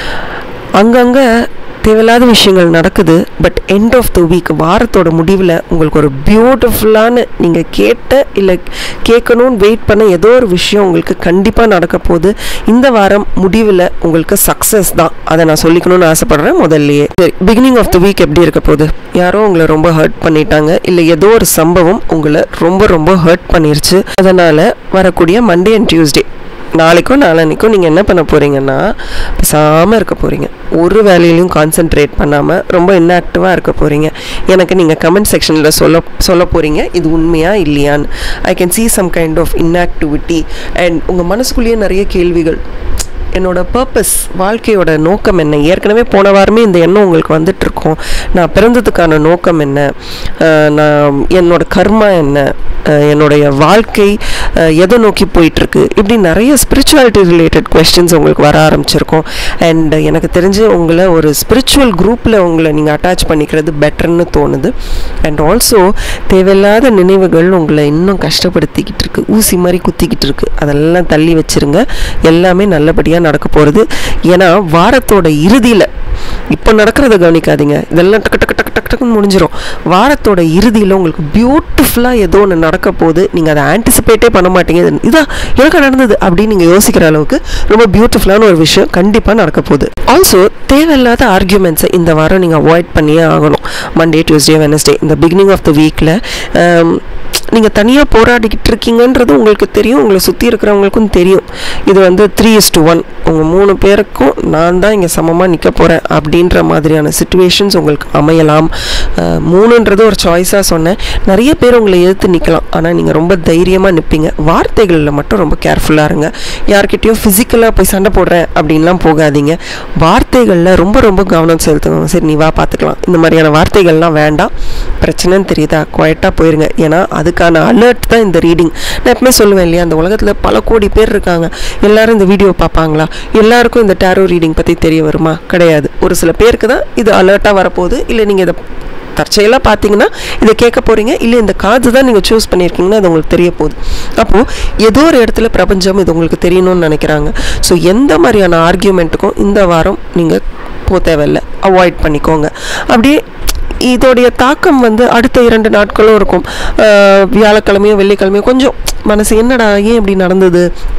அங்கங்கே தேவையில்லாத விஷயங்கள் நடக்குது but end of the week வாரத்தோட முடிவில் உங்களுக்கு ஒரு பியூட்டிஃபுல்லான நீங்கள் கேட்ட இல்லை கேட்கணும்னு வெயிட் பண்ண ஏதோ ஒரு விஷயம் உங்களுக்கு கண்டிப்பாக நடக்க போகுது இந்த வாரம் முடிவில் உங்களுக்கு சக்ஸஸ் தான் அதை நான் சொல்லிக்கணும்னு ஆசைப்பட்றேன் முதல்லையே சரி பிகினிங் ஆஃப் த வீக் எப்படி இருக்க போகுது யாரோ உங்களை ரொம்ப ஹர்ட் பண்ணிட்டாங்க இல்லை ஏதோ ஒரு சம்பவம் உங்களை ரொம்ப ரொம்ப ஹர்ட் பண்ணிருச்சு அதனால் வரக்கூடிய மண்டே அண்ட் டியூஸ்டே நாளைக்கோ நாளன்னைக்கும் நீங்கள் என்ன பண்ண போகிறீங்கன்னா பேசாமல் இருக்க போகிறீங்க ஒரு வேலையிலையும் கான்சென்ட்ரேட் பண்ணாமல் ரொம்ப இன்ஆக்டிவாக இருக்க போகிறீங்க எனக்கு நீங்கள் கமெண்ட் செக்ஷனில் சொல்ல சொல்ல போகிறீங்க இது உண்மையா இல்லையான்னு I can see some kind of inactivity and உங்கள் மனசுக்குள்ளேயே நிறைய கேள்விகள் என்னோட பர்பஸ் வாழ்க்கையோட நோக்கம் என்ன ஏற்கனவே போன வாரமே இந்த எண்ணம் உங்களுக்கு வந்துட்டு இருக்கும் நான் பிறந்ததுக்கான நோக்கம் என்ன அஹ் நான் என்னோட கர்மா என்ன அஹ் என்னுடைய வாழ்க்கை அஹ் எதை நோக்கி போயிட்டுருக்கு இப்படி நிறைய ஸ்பிரிச்சுவாலிட்டி ரிலேட்டட் கொஸ்டின்ஸ் உங்களுக்கு வர ஆரம்பிச்சிருக்கும் அண்ட் எனக்கு தெரிஞ்சு உங்களை ஒரு ஸ்பிரிச்சுவல் குரூப்பில் உங்களை நீங்கள் அட்டாச் பண்ணிக்கிறது பெட்டர்னு தோணுது அண்ட் ஆல்சோ தேவையில்லாத நினைவுகள் உங்களை இன்னும் கஷ்டப்படுத்திக்கிட்டு இருக்கு ஊசி மாதிரி குத்திக்கிட்டு இருக்கு அதெல்லாம் தள்ளி வச்சிருங்க எல்லாமே நல்லபடியாக நடக்க போகிறது ஏன்னா வாரத்தோட இறுதியில் இப்போ நடக்கிறத கவனிக்காதீங்க இதெல்லாம் டக்கு டக்கு டக்கு டக்கு டக்குன்னு முடிஞ்சிடும் வாரத்தோட இறுதியில் உங்களுக்கு பியூட்டிஃபுல்லாக ஏதோ ஒன்று நடக்க போகுது நீங்கள் அதை ஆன்டிசிபேட்டே பண்ண மாட்டீங்க இது- இதா எனக்கு நடந்தது அப்படின்னு நீங்கள் யோசிக்கிற அளவுக்கு ரொம்ப பியூட்டிஃபுல்லான ஒரு விஷயம் கண்டிப்பாக நடக்க போகுது ஆல்சோ தேவையில்லாத ஆர்கியூமெண்ட்ஸை இந்த வாரம் நீங்கள் அவாய்ட் பண்ணியே ஆகணும் மண்டே டியூஸ்டே வெனஸ்டே இந்த பிகினிங் ஆஃப் த வீக்கில் நீங்கள் தனியாக போராடிக்கிட்டு இருக்கீங்கன்றது உங்களுக்கு தெரியும் உங்களை சுற்றி இருக்கிறவங்களுக்கும் தெரியும் இது வந்து த்ரீ இஸ் டு ஒன் உங்கள் மூணு பேருக்கும் நான் தான் இங்கே சமமாக நிற்க போகிறேன் அப்படின்ற மாதிரியான சுச்சுவேஷன்ஸ் உங்களுக்கு அமையலாம் அஹ், மூணுன்றது ஒரு சாய்ஸாக சொன்னேன் நிறைய பேர் உங்களை எதிர்த்து நிற்கலாம் ஆனால் நீங்கள் ரொம்ப தைரியமாக நிற்பீங்க வார்த்தைகளில் மட்டும் ரொம்ப கேர்ஃபுல்லாக இருங்க யார்கிட்டயும் ஃபிசிக்கலாக போய் சண்டை போடுறேன் அப்படின்லாம் போகாதீங்க வார்த்தைகளில் ரொம்ப ரொம்ப கவனம் செலுத்துங்க சரி நீ வா பார்த்துக்கலாம் இந்த மாதிரியான வார்த்தைகள்லாம் வேண்டாம் பிரச்சனைன்னு தெரியுதா குவைட்டாக போயிருங்க ஏன்னா அதுக்கான அலர்ட் தான் இந்த ரீடிங் நான் எப்பவுமே சொல்லுவேன் இல்லையா அந்த உலகத்தில் பல கோடி பேர் இருக்காங்க எல்லாரும் இந்த வீடியோ பார்ப்பாங்களா எல்லாருக்கும் இந்த டேரோ ரீடிங் பற்றி தெரிய வருமா கிடையாது ஒரு சில பேருக்கு தான் இது அலர்ட்டாக வரப்போகுது இல்லை நீங்கள் இதை தற்செயலாக பார்த்தீங்கன்னா இதை கேட்க போகிறீங்க இல்லை இந்த கார்டு தான் நீங்கள் சூஸ் பண்ணியிருக்கீங்கன்னா அது உங்களுக்கு தெரிய போகுது அப்போது ஏதோ ஒரு இடத்துல பிரபஞ்சம் இது உங்களுக்கு தெரியணும்னு நினைக்கிறாங்க ஸோ எந்த மாதிரியான ஆர்கியூமெண்ட்டுக்கும் இந்த வாரம் நீங்கள் போக தேவையில்லை அவாய்ட் பண்ணிக்கோங்க அப்படியே இதோடைய தாக்கம் வந்து அடுத்த இரண்டு நாட்களும் இருக்கும் ஆஹ் வியாழக்கிழமையும் வெள்ளிக்கிழமையும் கொஞ்சம் மனசு என்னடா ஏன் இப்படி நடந்தது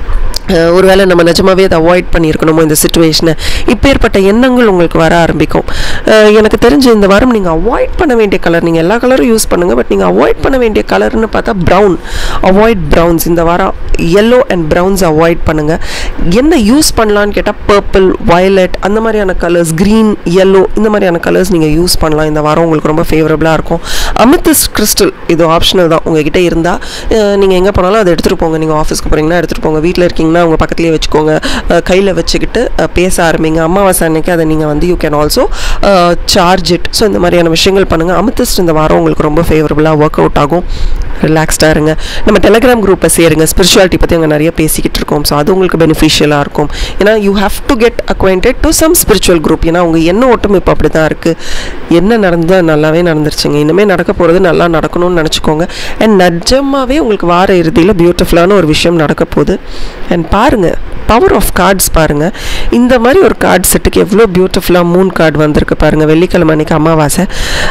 அஹ் ஒருவேளை நம்ம நிஜமாவே அதை அவாய்ட் பண்ணியிருக்கணுமோ இந்த சுச்சுவேஷனை இப்பேற்பட்ட எண்ணங்கள் உங்களுக்கு வர ஆரம்பிக்கும் அஹ் எனக்கு தெரிஞ்சு இந்த வாரம் நீங்கள் அவாய்ட் பண்ண வேண்டிய கலர் நீங்கள் எல்லா கலரும் யூஸ் பண்ணுங்கள் பட் நீங்கள் அவாய்ட் பண்ண வேண்டிய கலர்னு பார்த்தா ப்ரௌன் அவாய்ட் ப்ரௌன்ஸ் இந்த வாரம் எல்லோ அண்ட் ப்ரௌன்ஸ் அவாய்ட் பண்ணுங்கள் என்ன யூஸ் பண்ணலான்னு கேட்டால் பர்பிள் வயலட் அந்த மாதிரியான கலர்ஸ் க்ரீன் yellow இந்த மாதிரியான கலர்ஸ் நீங்கள் யூஸ் பண்ணலாம் இந்த வாரம் உங்களுக்கு ரொம்ப ஃபேவரபுளாக இருக்கும் அமித்திஸ் கிறிஸ்டல் இது ஆப்ஷனல் தான் உங்ககிட்ட இருந்தால் நீங்கள் எங்கே போனாலும் அதை எடுத்துகிட்டு போங்க நீங்கள் ஆஃபீஸ்க்கு போகிறீங்கன்னா எடுத்துகிட்டு போங்க வீட்டில் இருக்கீங்கன்னா உங்கள் பக்கத்துலேயே வச்சுக்கோங்க கையில் வச்சுக்கிட்டு அஹ், பேச ஆரம்பிங்க அமாவாசை அன்னைக்கு அதை நீங்கள் வந்து you can also charge it so இந்த மாதிரியான விஷயங்கள் பண்ணுங்கள் அமித்திஸ்ட் இந்த வாரம் உங்களுக்கு ரொம்ப ஃபேவரபுளாக ஒர்க் அவுட் ஆகும் ரிலாக்ஸ்டாக இருங்க நம்ம டெலிகிராம் குரூப்பை சேருங்க ஸ்பிரிச்சுவாலிட்டி பற்றி அங்கே நிறைய பேசிக்கிட்டு இருக்கோம் ஸோ அது உங்களுக்கு பெனிஃபிஷியலாக இருக்கும் ஏன்னா you have to get acquainted to some spiritual group ஏன்னா உங்கள் எண்ண ஓட்டம் இப்போ அப்படி தான் இருக்குது என்ன நடந்தால் நல்லாவே நடந்துருச்சுங்க இனிமேல் நடக்க போகிறது நல்லா நடக்கணும்னு நினச்சிக்கோங்க அண்ட் நிஜமாவே உங்களுக்கு வார இறுதியில் பியூட்டிஃபுல்லான ஒரு விஷயம் நடக்க போகுது அண்ட் பாருங்கள் பவர் ஆஃப் கார்ட்ஸ் பாருங்கள் இந்த மாதிரி ஒரு கார்டு செட்டுக்கு எவ்வளோ பியூட்டிஃபுல்லாக மூன் கார்டு வந்திருக்கு பாருங்கள் வெள்ளிக்கிழமை அன்னைக்கு அமாவாசை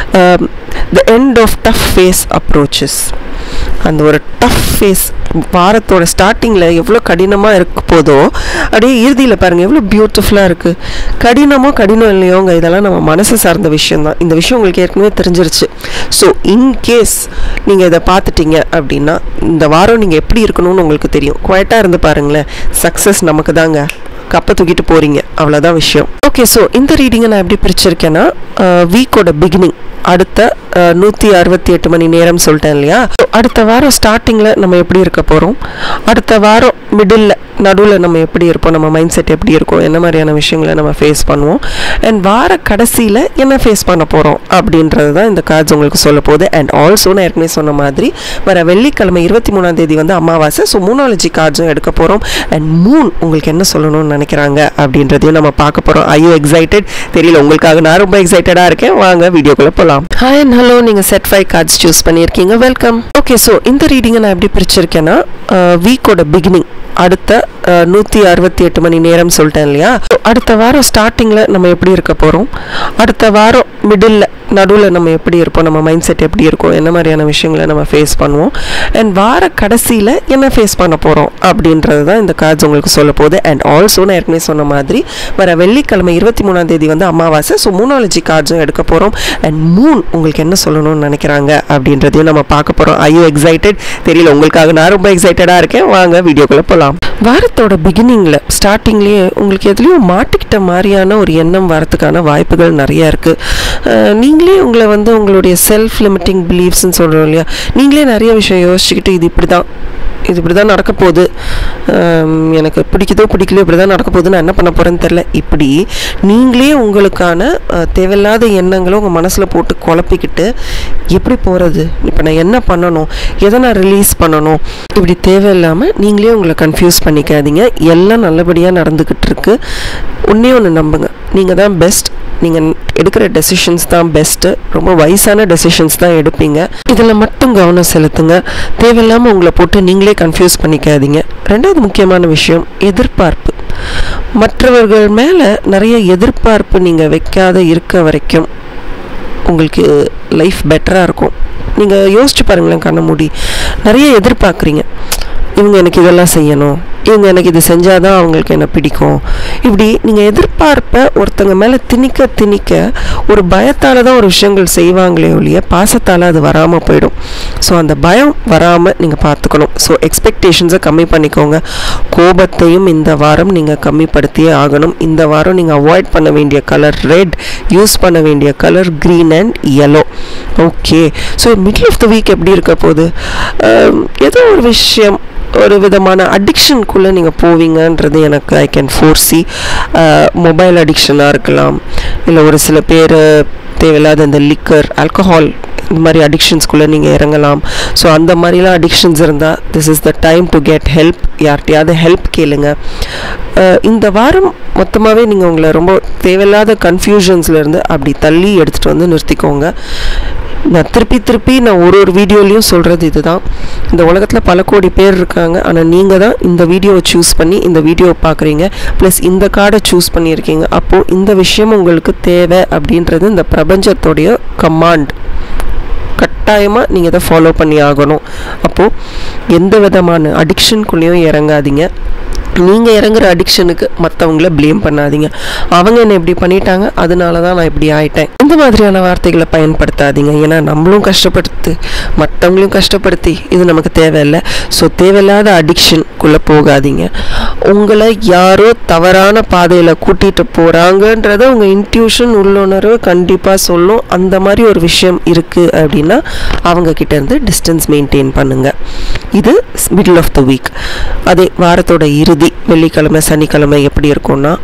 the end of tough phase approaches அந்த ஒரு டஃப் ஃபேஸ் வாரத்தோட ஸ்டார்டிங்கில் எவ்வளோ கடினமாக இருக்க போதோ அப்படியே இறுதியில் பாருங்கள் எவ்வளோ பியூட்டிஃபுல்லாக இருக்குது கடினமோ கடினம் இல்லையோங்க இதெல்லாம் நம்ம மனசு சார்ந்த விஷயம் தான் இந்த விஷயம் உங்களுக்கு ஏற்கனவே தெரிஞ்சிருச்சு ஸோ இன்கேஸ் நீங்கள் இதை பார்த்துட்டீங்க அப்படின்னா இந்த வாரம் நீங்கள் எப்படி இருக்கணும்னு உங்களுக்கு தெரியும் குவைட்டாக இருந்து பாருங்களேன் சக்ஸஸ் நமக்கு தாங்க கப்பை தூக்கிட்டு போகிறீங்க அவ்வளோதான் விஷயம் ஓகே ஸோ இந்த ரீடிங்கை நான் எப்படி பிரிச்சிருக்கேன்னா வீக்கோட பிகினிங் அடுத்த நூற்றி அறுபத்தி எட்டு மணி நேரம் சொல்லிட்டேன் இல்லையா So, அடுத்த வாரம் ஸ்டார்டிங்கில் நம்ம எப்படி இருக்க போகிறோம் அடுத்த வாரம் மிடில் நடுவில் நம்ம எப்படி இருப்போம் நம்ம மைண்ட் செட் எப்படி இருக்கும் என்ன மாதிரியான விஷயங்களை நம்ம ஃபேஸ் பண்ணுவோம் அண்ட் வார கடைசியில் என்ன ஃபேஸ் பண்ண போகிறோம் அப்படின்றது தான் இந்த கார்ட்ஸ் உங்களுக்கு சொல்ல போகுது அண்ட் ஆல்சோ நான் ஏற்கனவே சொன்ன மாதிரி வர வெள்ளிக்கிழமை இருபத்தி மூணாம் தேதி வந்து அமாவாசை ஸோ மூணாலஜி கார்ட்ஸும் எடுக்க போகிறோம் அண்ட் மூன் உங்களுக்கு என்ன சொல்லணும்னு நினைக்கிறாங்க அப்படின்றதையும் நம்ம பார்க்க போகிறோம் ஐயோ எக்ஸைட்டட் தெரியல உங்களுக்காக நான் ரொம்ப எக்ஸைட்டடாக இருக்கேன் வாங்க வீடியோக்குள்ளே போகலாம் ஹாய் அண்ட் ஹலோ நீங்கள் செட் ஃபைவ் கார்ட்ஸ் சூஸ் பண்ணியிருக்கீங்க வெல்கம் ஓகே ஸோ இந்த ரீடிங்கை நான் எப்படி பிரிச்சிருக்கேன்னா வீக்கோட பிகினிங் அடுத்த நூற்றி அறுபத்தி எட்டு மணி நேரம் சொல்லிட்டேன் இல்லையா So, அடுத்த வாரம் ஸ்டார்டிங்கில் நம்ம எப்படி இருக்க போகிறோம் அடுத்த வாரம் மிடில் நடுவில் நம்ம எப்படி இருப்போம் நம்ம மைண்ட் செட் எப்படி இருக்கும் என்ன மாதிரியான விஷயங்களை நம்ம ஃபேஸ் பண்ணுவோம் அண்ட் வார கடைசியில் என்ன ஃபேஸ் பண்ண போகிறோம் அப்படின்றது தான் இந்த கார்ட்ஸ் உங்களுக்கு சொல்ல போகுது அண்ட் ஆல்சோ நான் ஏற்கனவே சொன்ன மாதிரி வர வெள்ளிக்கிழமை இருபத்தி மூணாம் தேதி வந்து அமாவாசை ஸோ மூணாலஜி கார்ட்ஸும் எடுக்க போகிறோம் அண்ட் மூன் உங்களுக்கு என்ன சொல்லணும்னு நினைக்கிறாங்க அப்படின்றதையும் நம்ம பார்க்க போகிறோம் ஐயோ எக்ஸைட்டட் தெரியல உங்களுக்காக நான் ரொம்ப எக்ஸைட்டடாக இருக்கேன் வாங்க வீடியோக்குள்ளே போகலாம் வாரத்தோட பிகினிங்கில் ஸ்டார்டிங்லேயே உங்களுக்கு எதுலேயும் மாட்டிக்கிட்ட மாதிரியான ஒரு எண்ணம் வரத்துக்கான வாய்ப்புகள் நிறையா இருக்குது நீங்களே உங்களை வந்து உங்களுடைய செல்ஃப் லிமிட்டிங் பிலீஃப்ஸ்னு சொல்கிறோம் இல்லையா நீங்களே நிறைய விஷயம் யோசிச்சுக்கிட்டு இது இப்படி தான் இது இப்படி தான் நடக்க போகுது ஆம், எனக்கு பிடிக்குதோ பிடிக்கலையோ இப்படி தான் நடக்க போகுது நான் என்ன பண்ண போகிறேன்னு தெரில இப்படி நீங்களே உங்களுக்கான அஹ், தேவையில்லாத எண்ணங்களை உங்கள் மனசில் போட்டு குழப்பிக்கிட்டு எப்படி போகிறது இப்போ நான் என்ன பண்ணணும் எதை நான் ரிலீஸ் பண்ணணும் இப்படி தேவையில்லாமல் நீங்களே உங்களை கன்ஃபியூஸ் பண்ணிக்காதீங்க எல்லாம் நல்லபடியாக நடந்துக்கிட்டு இருக்கு ஒன்றே ஒன்று நம்புங்க நீங்கள் தான் பெஸ்ட் நீங்கள் எடுக்கிற டெசிஷன்ஸ் தான் பெஸ்ட்டு ரொம்ப வயசான டெசிஷன்ஸ் தான் எடுப்பீங்க இதில் மட்டும் கவனம் செலுத்துங்க தேவையில்லாமல் உங்களை போட்டு நீங்களே கன்ஃபியூஸ் பண்ணிக்காதீங்க ரெண்டாவது முக்கியமான விஷயம் எதிர்பார்ப்பு மற்றவர்கள் மேலே நிறைய எதிர்பார்ப்பு நீங்கள் வைக்காத இருக்க வரைக்கும் உங்களுக்கு லைஃப் பெட்டராக இருக்கும் நீங்கள் யோசிச்சு பாருங்களேன் கண்ண மூடி நிறைய எதிர்பார்க்குறீங்க இவங்க எனக்கு இதெல்லாம் செய்யணும் இவங்க எனக்கு இது செஞ்சால் தான் அவங்களுக்கு என்ன பிடிக்கும் இப்படி நீங்கள் எதிர்பார்ப்ப ஒருத்தங்க மேலே திணிக்க திணிக்க ஒரு பயத்தால் தான் ஒரு விஷயங்கள் செய்வாங்களே ஒழிய பாசத்தால் அது வராமல் போயிடும் ஸோ அந்த பயம் வராமல் நீங்கள் பார்த்துக்கணும் ஸோ எக்ஸ்பெக்டேஷன்ஸை கம்மி பண்ணிக்கோங்க கோபத்தையும் இந்த வாரம் நீங்கள் கம்மிப்படுத்தியே ஆகணும் இந்த வாரம் நீங்கள் அவாய்ட் பண்ண வேண்டிய கலர் ரெட் யூஸ் பண்ண வேண்டிய colour green and yellow okay so middle of the week எப்படி இருக்க போகுது ஆம், ஏதோ ஒரு விஷயம் ஒரு விதமான அடிக்ஷனுக்குள்ளே நீங்கள் போவீங்கன்றது எனக்கு ஐ கேன் ஃபோர்சி மொபைல் அடிக்ஷனாக இருக்கலாம் இல்லை ஒரு சில பேர் தேவையில்லாத இந்த லிக்கர் ஆல்கஹால் இந்த மாதிரி அடிக்ஷன்ஸ்குள்ளே நீங்கள் இறங்கலாம் ஸோ அந்த மாதிரிலாம் அடிக்ஷன்ஸ் இருந்தால் this is the time to get help யார்கிட்டயாவது ஹெல்ப் கேளுங்க அஹ் இந்த வாரம் மொத்தமாகவே நீங்கள் உங்களை ரொம்ப தேவையில்லாத கன்ஃபியூஷன்ஸ்லேருந்து அப்படி தள்ளி எடுத்துகிட்டு வந்து நிறுத்திக்கோங்க நான் திருப்பி திருப்பி நான் ஒரு ஒரு வீடியோலையும் சொல்கிறது இதுதான் இந்த உலகத்தில் பல கோடி பேர் இருக்காங்க ஆனால் நீங்கள் தான் இந்த வீடியோவை சூஸ் பண்ணி இந்த வீடியோவை பார்க்குறீங்க ப்ளஸ் இந்த கார்டை சூஸ் பண்ணியிருக்கீங்க அப்போது இந்த விஷயம் உங்களுக்கு தேவை அப்படின்றது இந்த பிரபஞ்சத்துடைய கமாண்ட் கட்டாயமாக நீங்கள் இதை ஃபாலோ பண்ணி ஆகணும் அப்போது எந்த விதமான அடிக்ஷனுக்குள்ளேயும் இறங்காதீங்க நீங்கள் இறங்குற அடிக்ஷனுக்கு மற்றவங்கள ப்ளேம் பண்ணாதீங்க அவங்க என்ன இப்படி பண்ணிட்டாங்க அதனால தான் நான் இப்படி ஆயிட்டேன் இந்த மாதிரியான வார்த்தைகளை பயன்படுத்தாதீங்க ஏன்னா நம்மளும் கஷ்டப்படுத்து மற்றவங்களையும் கஷ்டப்படுத்தி இது நமக்கு தேவையில்லை ஸோ தேவையில்லாத அடிக்ஷனுக்குள்ளே போகாதீங்க உங்களை யாரோ தவறான பாதையில் கூட்டிகிட்டு போகிறாங்கன்றத உங்கள் இன்ட்யூஷன் உள்ளுணர்வு கண்டிப்பாக சொல்லும் அந்த மாதிரி ஒரு விஷயம் இருக்குது அப்படின்னா அவங்க கிட்ட இருந்து டிஸ்டன்ஸ் மெயின்டைன் பண்ணுங்கள் இது மிடில் ஆஃப் த வீக் அதே வாரத்தோட இறுதி வெள்ளிக்கிழமை சனிக்கிழமை எப்படி இருக்கும்னா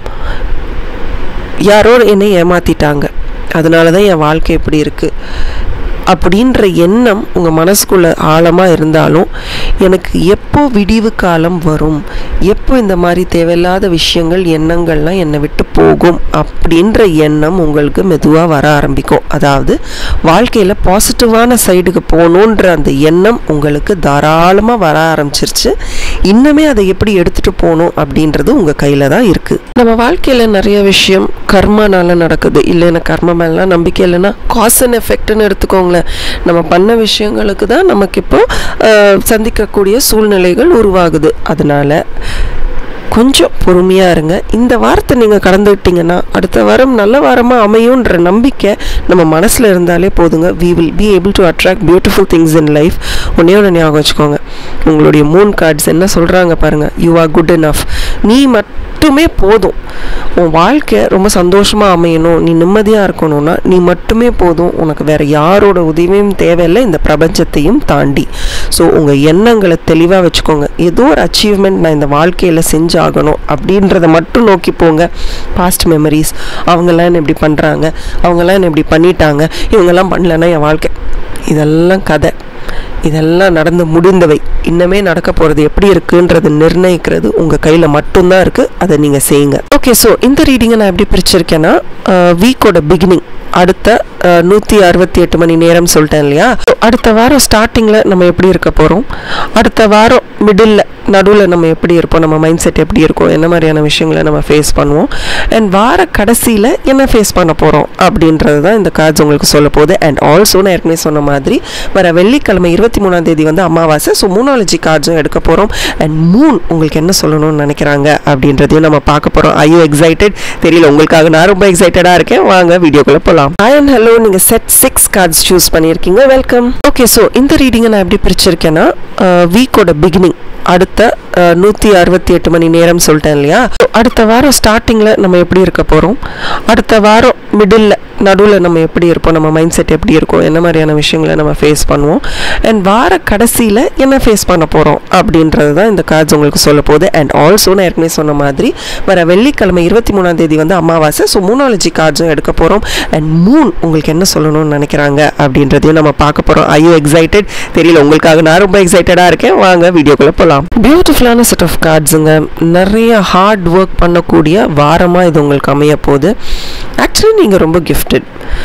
யாரோ என்னை ஏமாத்திட்டாங்க அதனால தான் என் வாழ்க்கை இப்படி இருக்குது அப்படின்ற எண்ணம் உங்கள் மனசுக்குள்ளே ஆழமாக இருந்தாலும் எனக்கு எப்போ விடிவு காலம் வரும் எப்போ இந்த மாதிரி தேவையில்லாத விஷயங்கள் எண்ணங்கள்லாம் என்னை விட்டு போகும் அப்படின்ற எண்ணம் உங்களுக்கு மெதுவாக வர ஆரம்பிக்கும் அதாவது வாழ்க்கையில் பாசிட்டிவான சைடுக்கு போகணுன்ற அந்த எண்ணம் உங்களுக்கு தாராளமாக வர ஆரம்பிச்சிருச்சு இன்னுமே அதை எப்படி எடுத்துகிட்டு போகணும் அப்படின்றது உங்கள் கையில் தான் இருக்குது நம்ம வாழ்க்கையில் நிறைய விஷயம் கர்மனால நடக்குது இல்லைன்னா கர்ம மேலாம் நம்பிக்கை இல்லைன்னா காஸ் அண்ட் எஃபெக்ட்னு எடுத்துக்கோங்களேன் நம்ம பண்ண விஷயங்களுக்கு தான் நமக்கு இப்போ அஹ், சந்திக்கக்கூடிய சூழ்நிலைகள் உருவாகுது அதனால கொஞ்சம் பொறுமையாக இருங்க இந்த வாரத்தை நீங்கள் கடந்துக்கிட்டீங்கன்னா அடுத்த வாரம் நல்ல வாரமாக அமையுன்ற நம்பிக்கை நம்ம மனசில் இருந்தாலே போதுங்க we will be able to attract beautiful things in life ஒன்றே ஒன்று ஞாபகம் வச்சுக்கோங்க உங்களுடைய மூன் கார்ட்ஸ் என்ன சொல்கிறாங்க பாருங்கள் யூ ஆர் குட் enough நீ மட்டுமே போதும் உன் வாழ்க்கை ரொம்ப சந்தோஷமாக அமையணும் நீ நிம்மதியாக இருக்கணும்னா நீ மட்டுமே போதும் உனக்கு வேற யாரோட உதவியும் தேவையில்லை இந்த பிரபஞ்சத்தையும் தாண்டி ஸோ உங்கள் எண்ணங்களை தெளிவாக வச்சுக்கோங்க ஏதோ ஒரு அச்சீவ்மெண்ட் நான் இந்த வாழ்க்கையில் செஞ்சாகணும் அப்படின்றத மட்டும் நோக்கி போங்க பாஸ்ட் மெமரிஸ் அவங்கெல்லாம் என்ன இப்படி பண்ணுறாங்க அவங்கெல்லாம் என்ன இப்படி பண்ணிட்டாங்க இவங்கெல்லாம் பண்ணலன்னா என் வாழ்க்கை இதெல்லாம் கதை இதெல்லாம் நடந்து முடிந்தவை இன்னமே நடக்க போகிறது எப்படி இருக்குன்றது நிர்ணயிக்கிறது உங்கள் கையில் மட்டும்தான் இருக்குது அதை நீங்கள் செய்யுங்க ஓகே ஸோ இந்த ரீடிங்கை நான் எப்படி பிரிச்சிருக்கேன்னா வீக்கோட பிகினிங் அடுத்த நூற்றி அறுபத்தி எட்டு மணி நேரம் சொல்லிட்டேன் இல்லையா So, அடுத்த வாரம் ஸ்டார்டிங்கில் நம்ம எப்படி இருக்க போகிறோம் அடுத்த வாரம் மிடில் நடுவில் நம்ம எப்படி இருப்போம் நம்ம மைண்ட் செட் எப்படி இருக்கும் என்ன மாதிரியான விஷயங்களை நம்ம ஃபேஸ் பண்ணுவோம் அண்ட் வார கடைசியில் என்ன ஃபேஸ் பண்ண போகிறோம் அப்படின்றது தான் இந்த கார்ட்ஸ் உங்களுக்கு சொல்ல போகுது அண்ட் ஆல்சோ நான் ஏற்கனவே சொன்ன மாதிரி வர வெள்ளிக்கிழமை இருபத்தி மூணாம் தேதி வந்து அமாவாசை ஸோ மூனாலஜி கார்ட்ஸும் எடுக்க போகிறோம் அண்ட் மூன் உங்களுக்கு என்ன சொல்லணும்னு நினைக்கிறாங்க அப்படின்றதையும் நம்ம பார்க்க போகிறோம் ஐயோ எக்ஸைட்டட் தெரியல உங்களுக்காக நான் ரொம்ப எக்ஸைட்டடாக இருக்கேன் வாங்க வீடியோக்குள்ளே போகலாம் ஹாய் அண்ட் ஹலோ நீங்கள் செட் சிக்ஸ் கார்ட்ஸ் சூஸ் பண்ணியிருக்கீங்க வெல்கம் ஓகே ஸோ இந்த ரீடிங்கை நான் எப்படி பிரிச்சிருக்கேன்னா வீக்கோட பிகினிங் அடுத்த நூற்றி அறுபத்தி எட்டு மணி நேரம் சொல்லிட்டேன் இல்லையா So, அடுத்த வாரம் ஸ்டார்டிங்கில் நம்ம எப்படி இருக்க போகிறோம் அடுத்த வாரம் மிடில் நடுவில் நம்ம எப்படி இருப்போம் நம்ம மைண்ட் செட் எப்படி இருக்கும் என்ன மாதிரியான விஷயங்களை நம்ம ஃபேஸ் பண்ணுவோம் அண்ட் வார கடைசியில் என்ன ஃபேஸ் பண்ண போகிறோம் அப்படின்றது தான் இந்த கார்ட்ஸ் உங்களுக்கு சொல்ல போகுது அண்ட் ஆல்சோ நான் ஏற்கனவே சொன்ன மாதிரி வர வெள்ளிக்கிழமை இருபத்தி மூணாம் தேதி வந்து அமாவாசை ஸோ மூனாலஜி கார்ட்ஸும் எடுக்க போகிறோம் அண்ட் மூன் உங்களுக்கு என்ன சொல்லணும்னு நினைக்கிறாங்க அப்படின்றதையும் நம்ம பார்க்க போகிறோம் ஐயோ எக்ஸைட்டட் தெரியல உங்களுக்காக நான் ரொம்ப எக்ஸைட்டடாக இருக்கேன் வாங்க வீடியோக்குள்ளே போகலாம் பியூட்டிஃபுல்லான செட் ஆஃப் கார்ட்ஸுங்க நிறைய ஹார்ட் ஒர்க் பண்ணக்கூடிய வாரமாக இது உங்களுக்கு அமைய போகுது ஆக்சுவலி நீங்கள் ரொம்ப கிஃப்டட்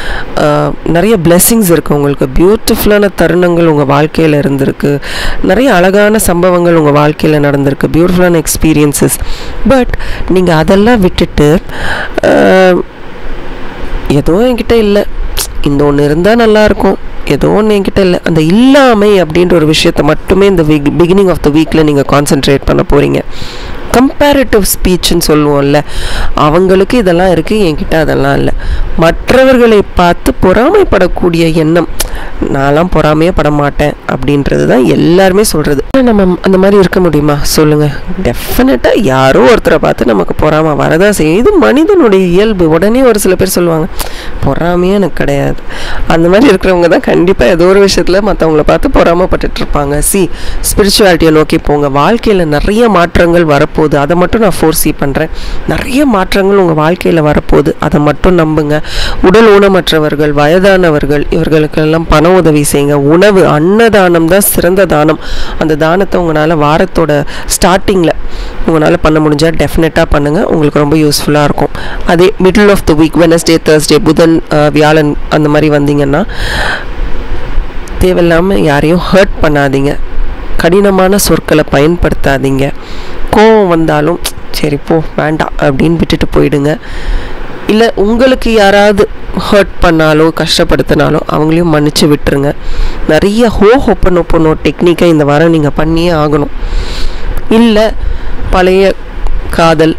நிறைய blessings இருக்குது உங்களுக்கு பியூட்டிஃபுல்லான தருணங்கள் உங்கள் வாழ்க்கையில் இருந்திருக்கு நிறைய அழகான சம்பவங்கள் உங்கள் வாழ்க்கையில் நடந்திருக்கு பியூட்டிஃபுல்லான எக்ஸ்பீரியன்சஸ் பட் நீங்கள் அதெல்லாம் விட்டுட்டு ஆஹ், ஏதோ என்கிட்ட இல்லை இந்த ஒன்று இருந்தால் நல்லாயிருக்கும் ஏதோ ஒன்று என்கிட்ட இல்லை அந்த இல்லாமை அப்படின்ற ஒரு விஷயத்தை மட்டுமே இந்த வீக் பிகினிங் ஆஃப் த வீக்கில் நீங்கள் கான்சென்ட்ரேட் பண்ண போகிறீங்க கம்பேரிட்டிவ் ஸ்பீச்னு சொல்லுவோம்ல அவங்களுக்கு இதெல்லாம் இருக்குது என்கிட்ட அதெல்லாம் இல்லை மற்றவர்களை பார்த்து பொறாமைப்படக்கூடிய எண்ணம் நான்லாம் பொறாமையே பட மாட்டேன் அப்படின்றது தான் எல்லாருமே சொல்கிறது நம்ம அந்த மாதிரி இருக்க முடியுமா சொல்லுங்கள் டெஃபினட்டாக யாரோ ஒருத்தரை பார்த்து நமக்கு பொறாமை வரதான் செய்யும் இது மனிதனுடைய இயல்பு உடனே ஒரு சில பேர் சொல்லுவாங்க பொறாமையே எனக்கு கிடையாது அந்த மாதிரி இருக்கிறவங்க தான் கண்டிப்பாக ஏதோ ஒரு விஷயத்தில் மற்றவங்கள பார்த்து பொறாமப்பட்டுட்டு இருப்பாங்க சி ஸ்பிரிச்சுவாலிட்டியை நோக்கி போங்க வாழ்க்கையில் நிறைய மாற்றங்கள் வரப்போகுது அதை மட்டும் நான் ஃபோர்ஸி பண்ணுறேன் நிறைய மாற்றங்கள் உங்கள் வாழ்க்கையில் வரப்போகுது அதை மட்டும் நம்புங்க உடல் ஊனமற்றவர்கள் வயதானவர்கள் இவர்களுக்கெல்லாம் பண உதவி செய்யுங்க உணவு அன்னதானம் தான் சிறந்த தானம் அந்த தானத்தை உங்களால் வாரத்தோட ஸ்டார்டிங்கில் உங்களால் பண்ண முடிஞ்சால் டெஃபினட்டாக பண்ணுங்கள் உங்களுக்கு ரொம்ப யூஸ்ஃபுல்லாக இருக்கும் அதே middle of the week Wednesday Thursday புதன் அஹ், வியாழன் அந்த மாதிரி வந்தீங்கன்னா தேவையில்லாமல் யாரையும் ஹர்ட் பண்ணாதீங்க கடினமான சொற்களை பயன்படுத்தாதீங்க கோவம் வந்தாலும் சரி போ வேண்டாம் அப்படின்னு விட்டுட்டு போயிடுங்க இல்லை உங்களுக்கு யாராவது ஹர்ட் பண்ணாலோ கஷ்டப்படுத்தினாலோ அவங்களையும் மன்னிச்சு விட்டுருங்க நிறைய ஹோ ஹொப்பன் ஒப்பனோ டெக்னிக்கை இந்த வாரம் நீங்கள் பண்ணியே ஆகணும் இல்லை பழைய காதல்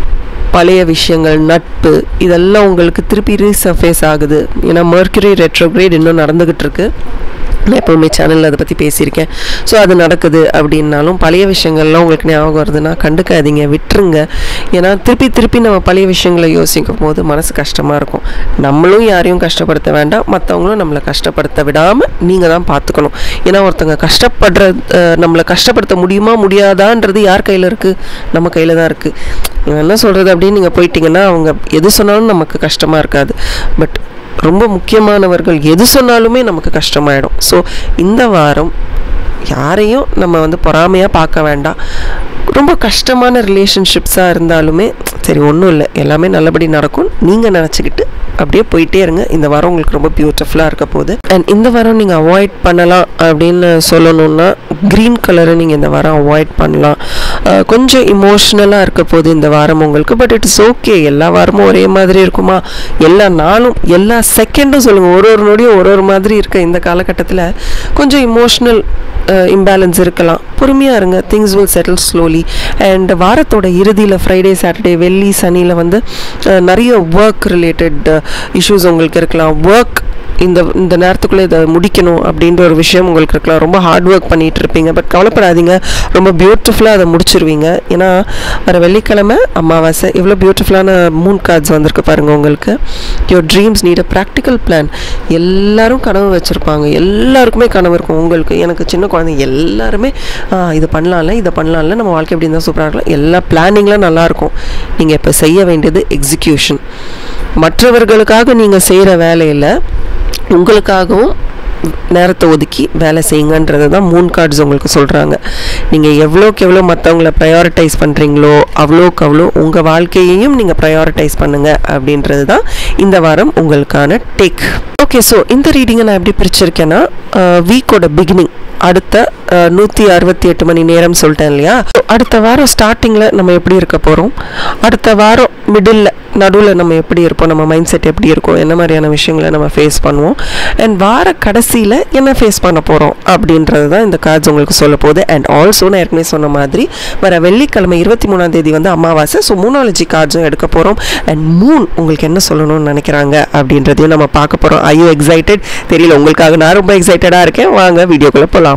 பழைய விஷயங்கள் நட்பு இதெல்லாம் உங்களுக்கு திருப்பி ரீசர்ஃபேஸ் ஆகுது ஏன்னா மர்க்கரி ரெட்ரோகிரேட் இன்னும் நடந்துக்கிட்டு இருக்கு நான் எப்போவுமே சேனலில் அதை பற்றி பேசியிருக்கேன் ஸோ அது நடக்குது அப்படின்னாலும் பழைய விஷயங்கள்லாம் உங்களுக்கு ஞாபகம் வருதுன்னா கண்டுக்காதீங்க விட்டுருங்க ஏன்னா திருப்பி திருப்பி நம்ம பழைய விஷயங்களை யோசிக்கும் போது மனசு கஷ்டமாக இருக்கும் நம்மளும் யாரையும் கஷ்டப்படுத்த வேண்டாம் மற்றவங்களும் நம்மளை கஷ்டப்படுத்த விடாமல் நீங்கள் தான் பார்த்துக்கணும் ஏன்னா ஒருத்தங்க கஷ்டப்படுற அஹ், நம்மளை கஷ்டப்படுத்த முடியுமா முடியாதான்றது யார் கையில் இருக்குது நம்ம கையில் தான் இருக்குது என்ன சொல்கிறது அப்படின்னு நீங்கள் போயிட்டீங்கன்னா அவங்க எது சொன்னாலும் நமக்கு கஷ்டமாக இருக்காது பட் ரொம்ப முக்கியமானவர்கள் எது சொன்னாலுமே நமக்கு கஷ்டமாயிடும் ஸோ இந்த வாரம் யாரையும் நம்ம வந்து பொறாமையாக பார்க்க வேண்டாம் ரொம்ப கஷ்டமான ரிலேஷன்ஷிப்ஸாக இருந்தாலுமே சரி ஒன்றும் இல்லை எல்லாமே நல்லபடி நடக்கும் நீங்கள் நினச்சிக்கிட்டு அப்படியே போயிட்டே இருங்க இந்த வாரம் உங்களுக்கு ரொம்ப பியூட்டிஃபுல்லாக இருக்க போகுது அண்ட் இந்த வாரம் நீங்கள் அவாய்ட் பண்ணலாம் அப்படின்னு சொல்லணும்னா க்ரீன் கலரை நீங்கள் இந்த வாரம் அவாய்ட் பண்ணலாம் அஹ் கொஞ்சம் இமோஷ்னலாக இருக்க போகுது இந்த வாரம் உங்களுக்கு பட் இட்ஸ் ஓகே எல்லா வாரமும் ஒரே மாதிரி இருக்குமா எல்லா நாளும் எல்லா செகண்டும் சொல்லுங்கள் ஒரு ஒரு நொடியும் ஒரு ஒரு மாதிரி இருக்க இந்த காலகட்டத்தில் கொஞ்சம் இமோஷ்னல் இம்பேலன்ஸ் இருக்கலாம் பொறுமையாக இருங்க things will settle slowly and வாரத்தோட இறுதியில் ஃப்ரைடே சாட்டர்டே வெள்ளி சனியில் வந்து அஹ், நிறைய ஒர்க் ரிலேட்டட் இஷ்யூஸ் உங்களுக்கு இருக்கலாம் ஒர்க் இந்த இந்த நேரத்துக்குள்ளே இதை முடிக்கணும் அப்படின்ற ஒரு விஷயம் உங்களுக்கு இருக்கலாம் ரொம்ப ஹார்ட் ஒர்க் பண்ணிட்டு இருப்பீங்க பட் கவலைப்படாதீங்க ரொம்ப பியூட்டிஃபுல்லாக அதை முடிச்சிருவீங்க ஏன்னா வர வெள்ளிக்கிழமை அமாவாசை எவ்வளோ பியூட்டிஃபுல்லான மூன் கார்ட்ஸ் வந்திருக்கு பாருங்கள் உங்களுக்கு your dreams need a practical plan எல்லாரும் கனவு வச்சுருப்பாங்க எல்லாருக்குமே கனவு இருக்கும் உங்களுக்கு எனக்கு சின்ன குழந்தைங்க எல்லாருமே "ஆ, இது பண்ணலாம்ல இதை பண்ணலாம்ல நம்ம வாழ்க்கை எப்படி இருந்தால் சூப்பராக இருக்கலாம் எல்லா பிளானிங்லாம் நல்லாயிருக்கும் நீங்கள் இப்போ செய்ய வேண்டியது எக்ஸிக்யூஷன் மற்றவர்களுக்காக நீங்கள் செய்கிற வேலையில் உங்களுக்காகவும் நேரத்தை ஒதுக்கி வேலை செய்யுங்கன்றது தான் மூன் கார்ட்ஸ் உங்களுக்கு சொல்கிறாங்க நீங்கள் எவ்வளோக்கு எவ்வளோ மற்றவங்கள ப்ரையாரிட்டைஸ் பண்ணுறீங்களோ அவ்வளோக்கு அவ்வளோ உங்கள் வாழ்க்கையையும் நீங்கள் ப்ரையாரிட்டைஸ் பண்ணுங்கள் அப்படின்றது தான் இந்த வாரம் உங்களுக்கான டேக் ஓகே ஸோ இந்த ரீடிங்கை நான் எப்படி பிரிச்சிருக்கேன்னா வீக்கோட பிகினிங் அடுத்த நூற்றி அறுபத்தி எட்டு மணி நேரம் சொல்லிட்டேன் இல்லையா So, அடுத்த வாரம் ஸ்டார்டிங்கில் நம்ம எப்படி இருக்க போகிறோம் அடுத்த வாரம் மிடில் நடுவில் நம்ம எப்படி இருப்போம் நம்ம மைண்ட் செட் எப்படி இருக்கும் என்ன மாதிரியான விஷயங்களை நம்ம ஃபேஸ் பண்ணுவோம் அண்ட் வார கடைசியில் என்ன ஃபேஸ் பண்ண போகிறோம் அப்படின்றது தான் இந்த கார்ட்ஸ் உங்களுக்கு சொல்ல போகுது அண்ட் ஆல்சோ நான் ஏற்கனவே சொன்ன மாதிரி வர வெள்ளிக்கிழமை இருபத்தி மூணாம் தேதி வந்து அமாவாசை ஸோ மூனாலஜி கார்ட்ஸும் எடுக்க போகிறோம் அண்ட் மூன் உங்களுக்கு என்ன சொல்லணும்னு நினைக்கிறாங்க அப்படின்றதையும் நம்ம பார்க்க போகிறோம் ஐயோ எக்ஸைட்டட் தெரியல உங்களுக்காக நான் ரொம்ப எக்ஸைட்டடாக இருக்கேன் வாங்க வீடியோக்குள்ளே போகலாம்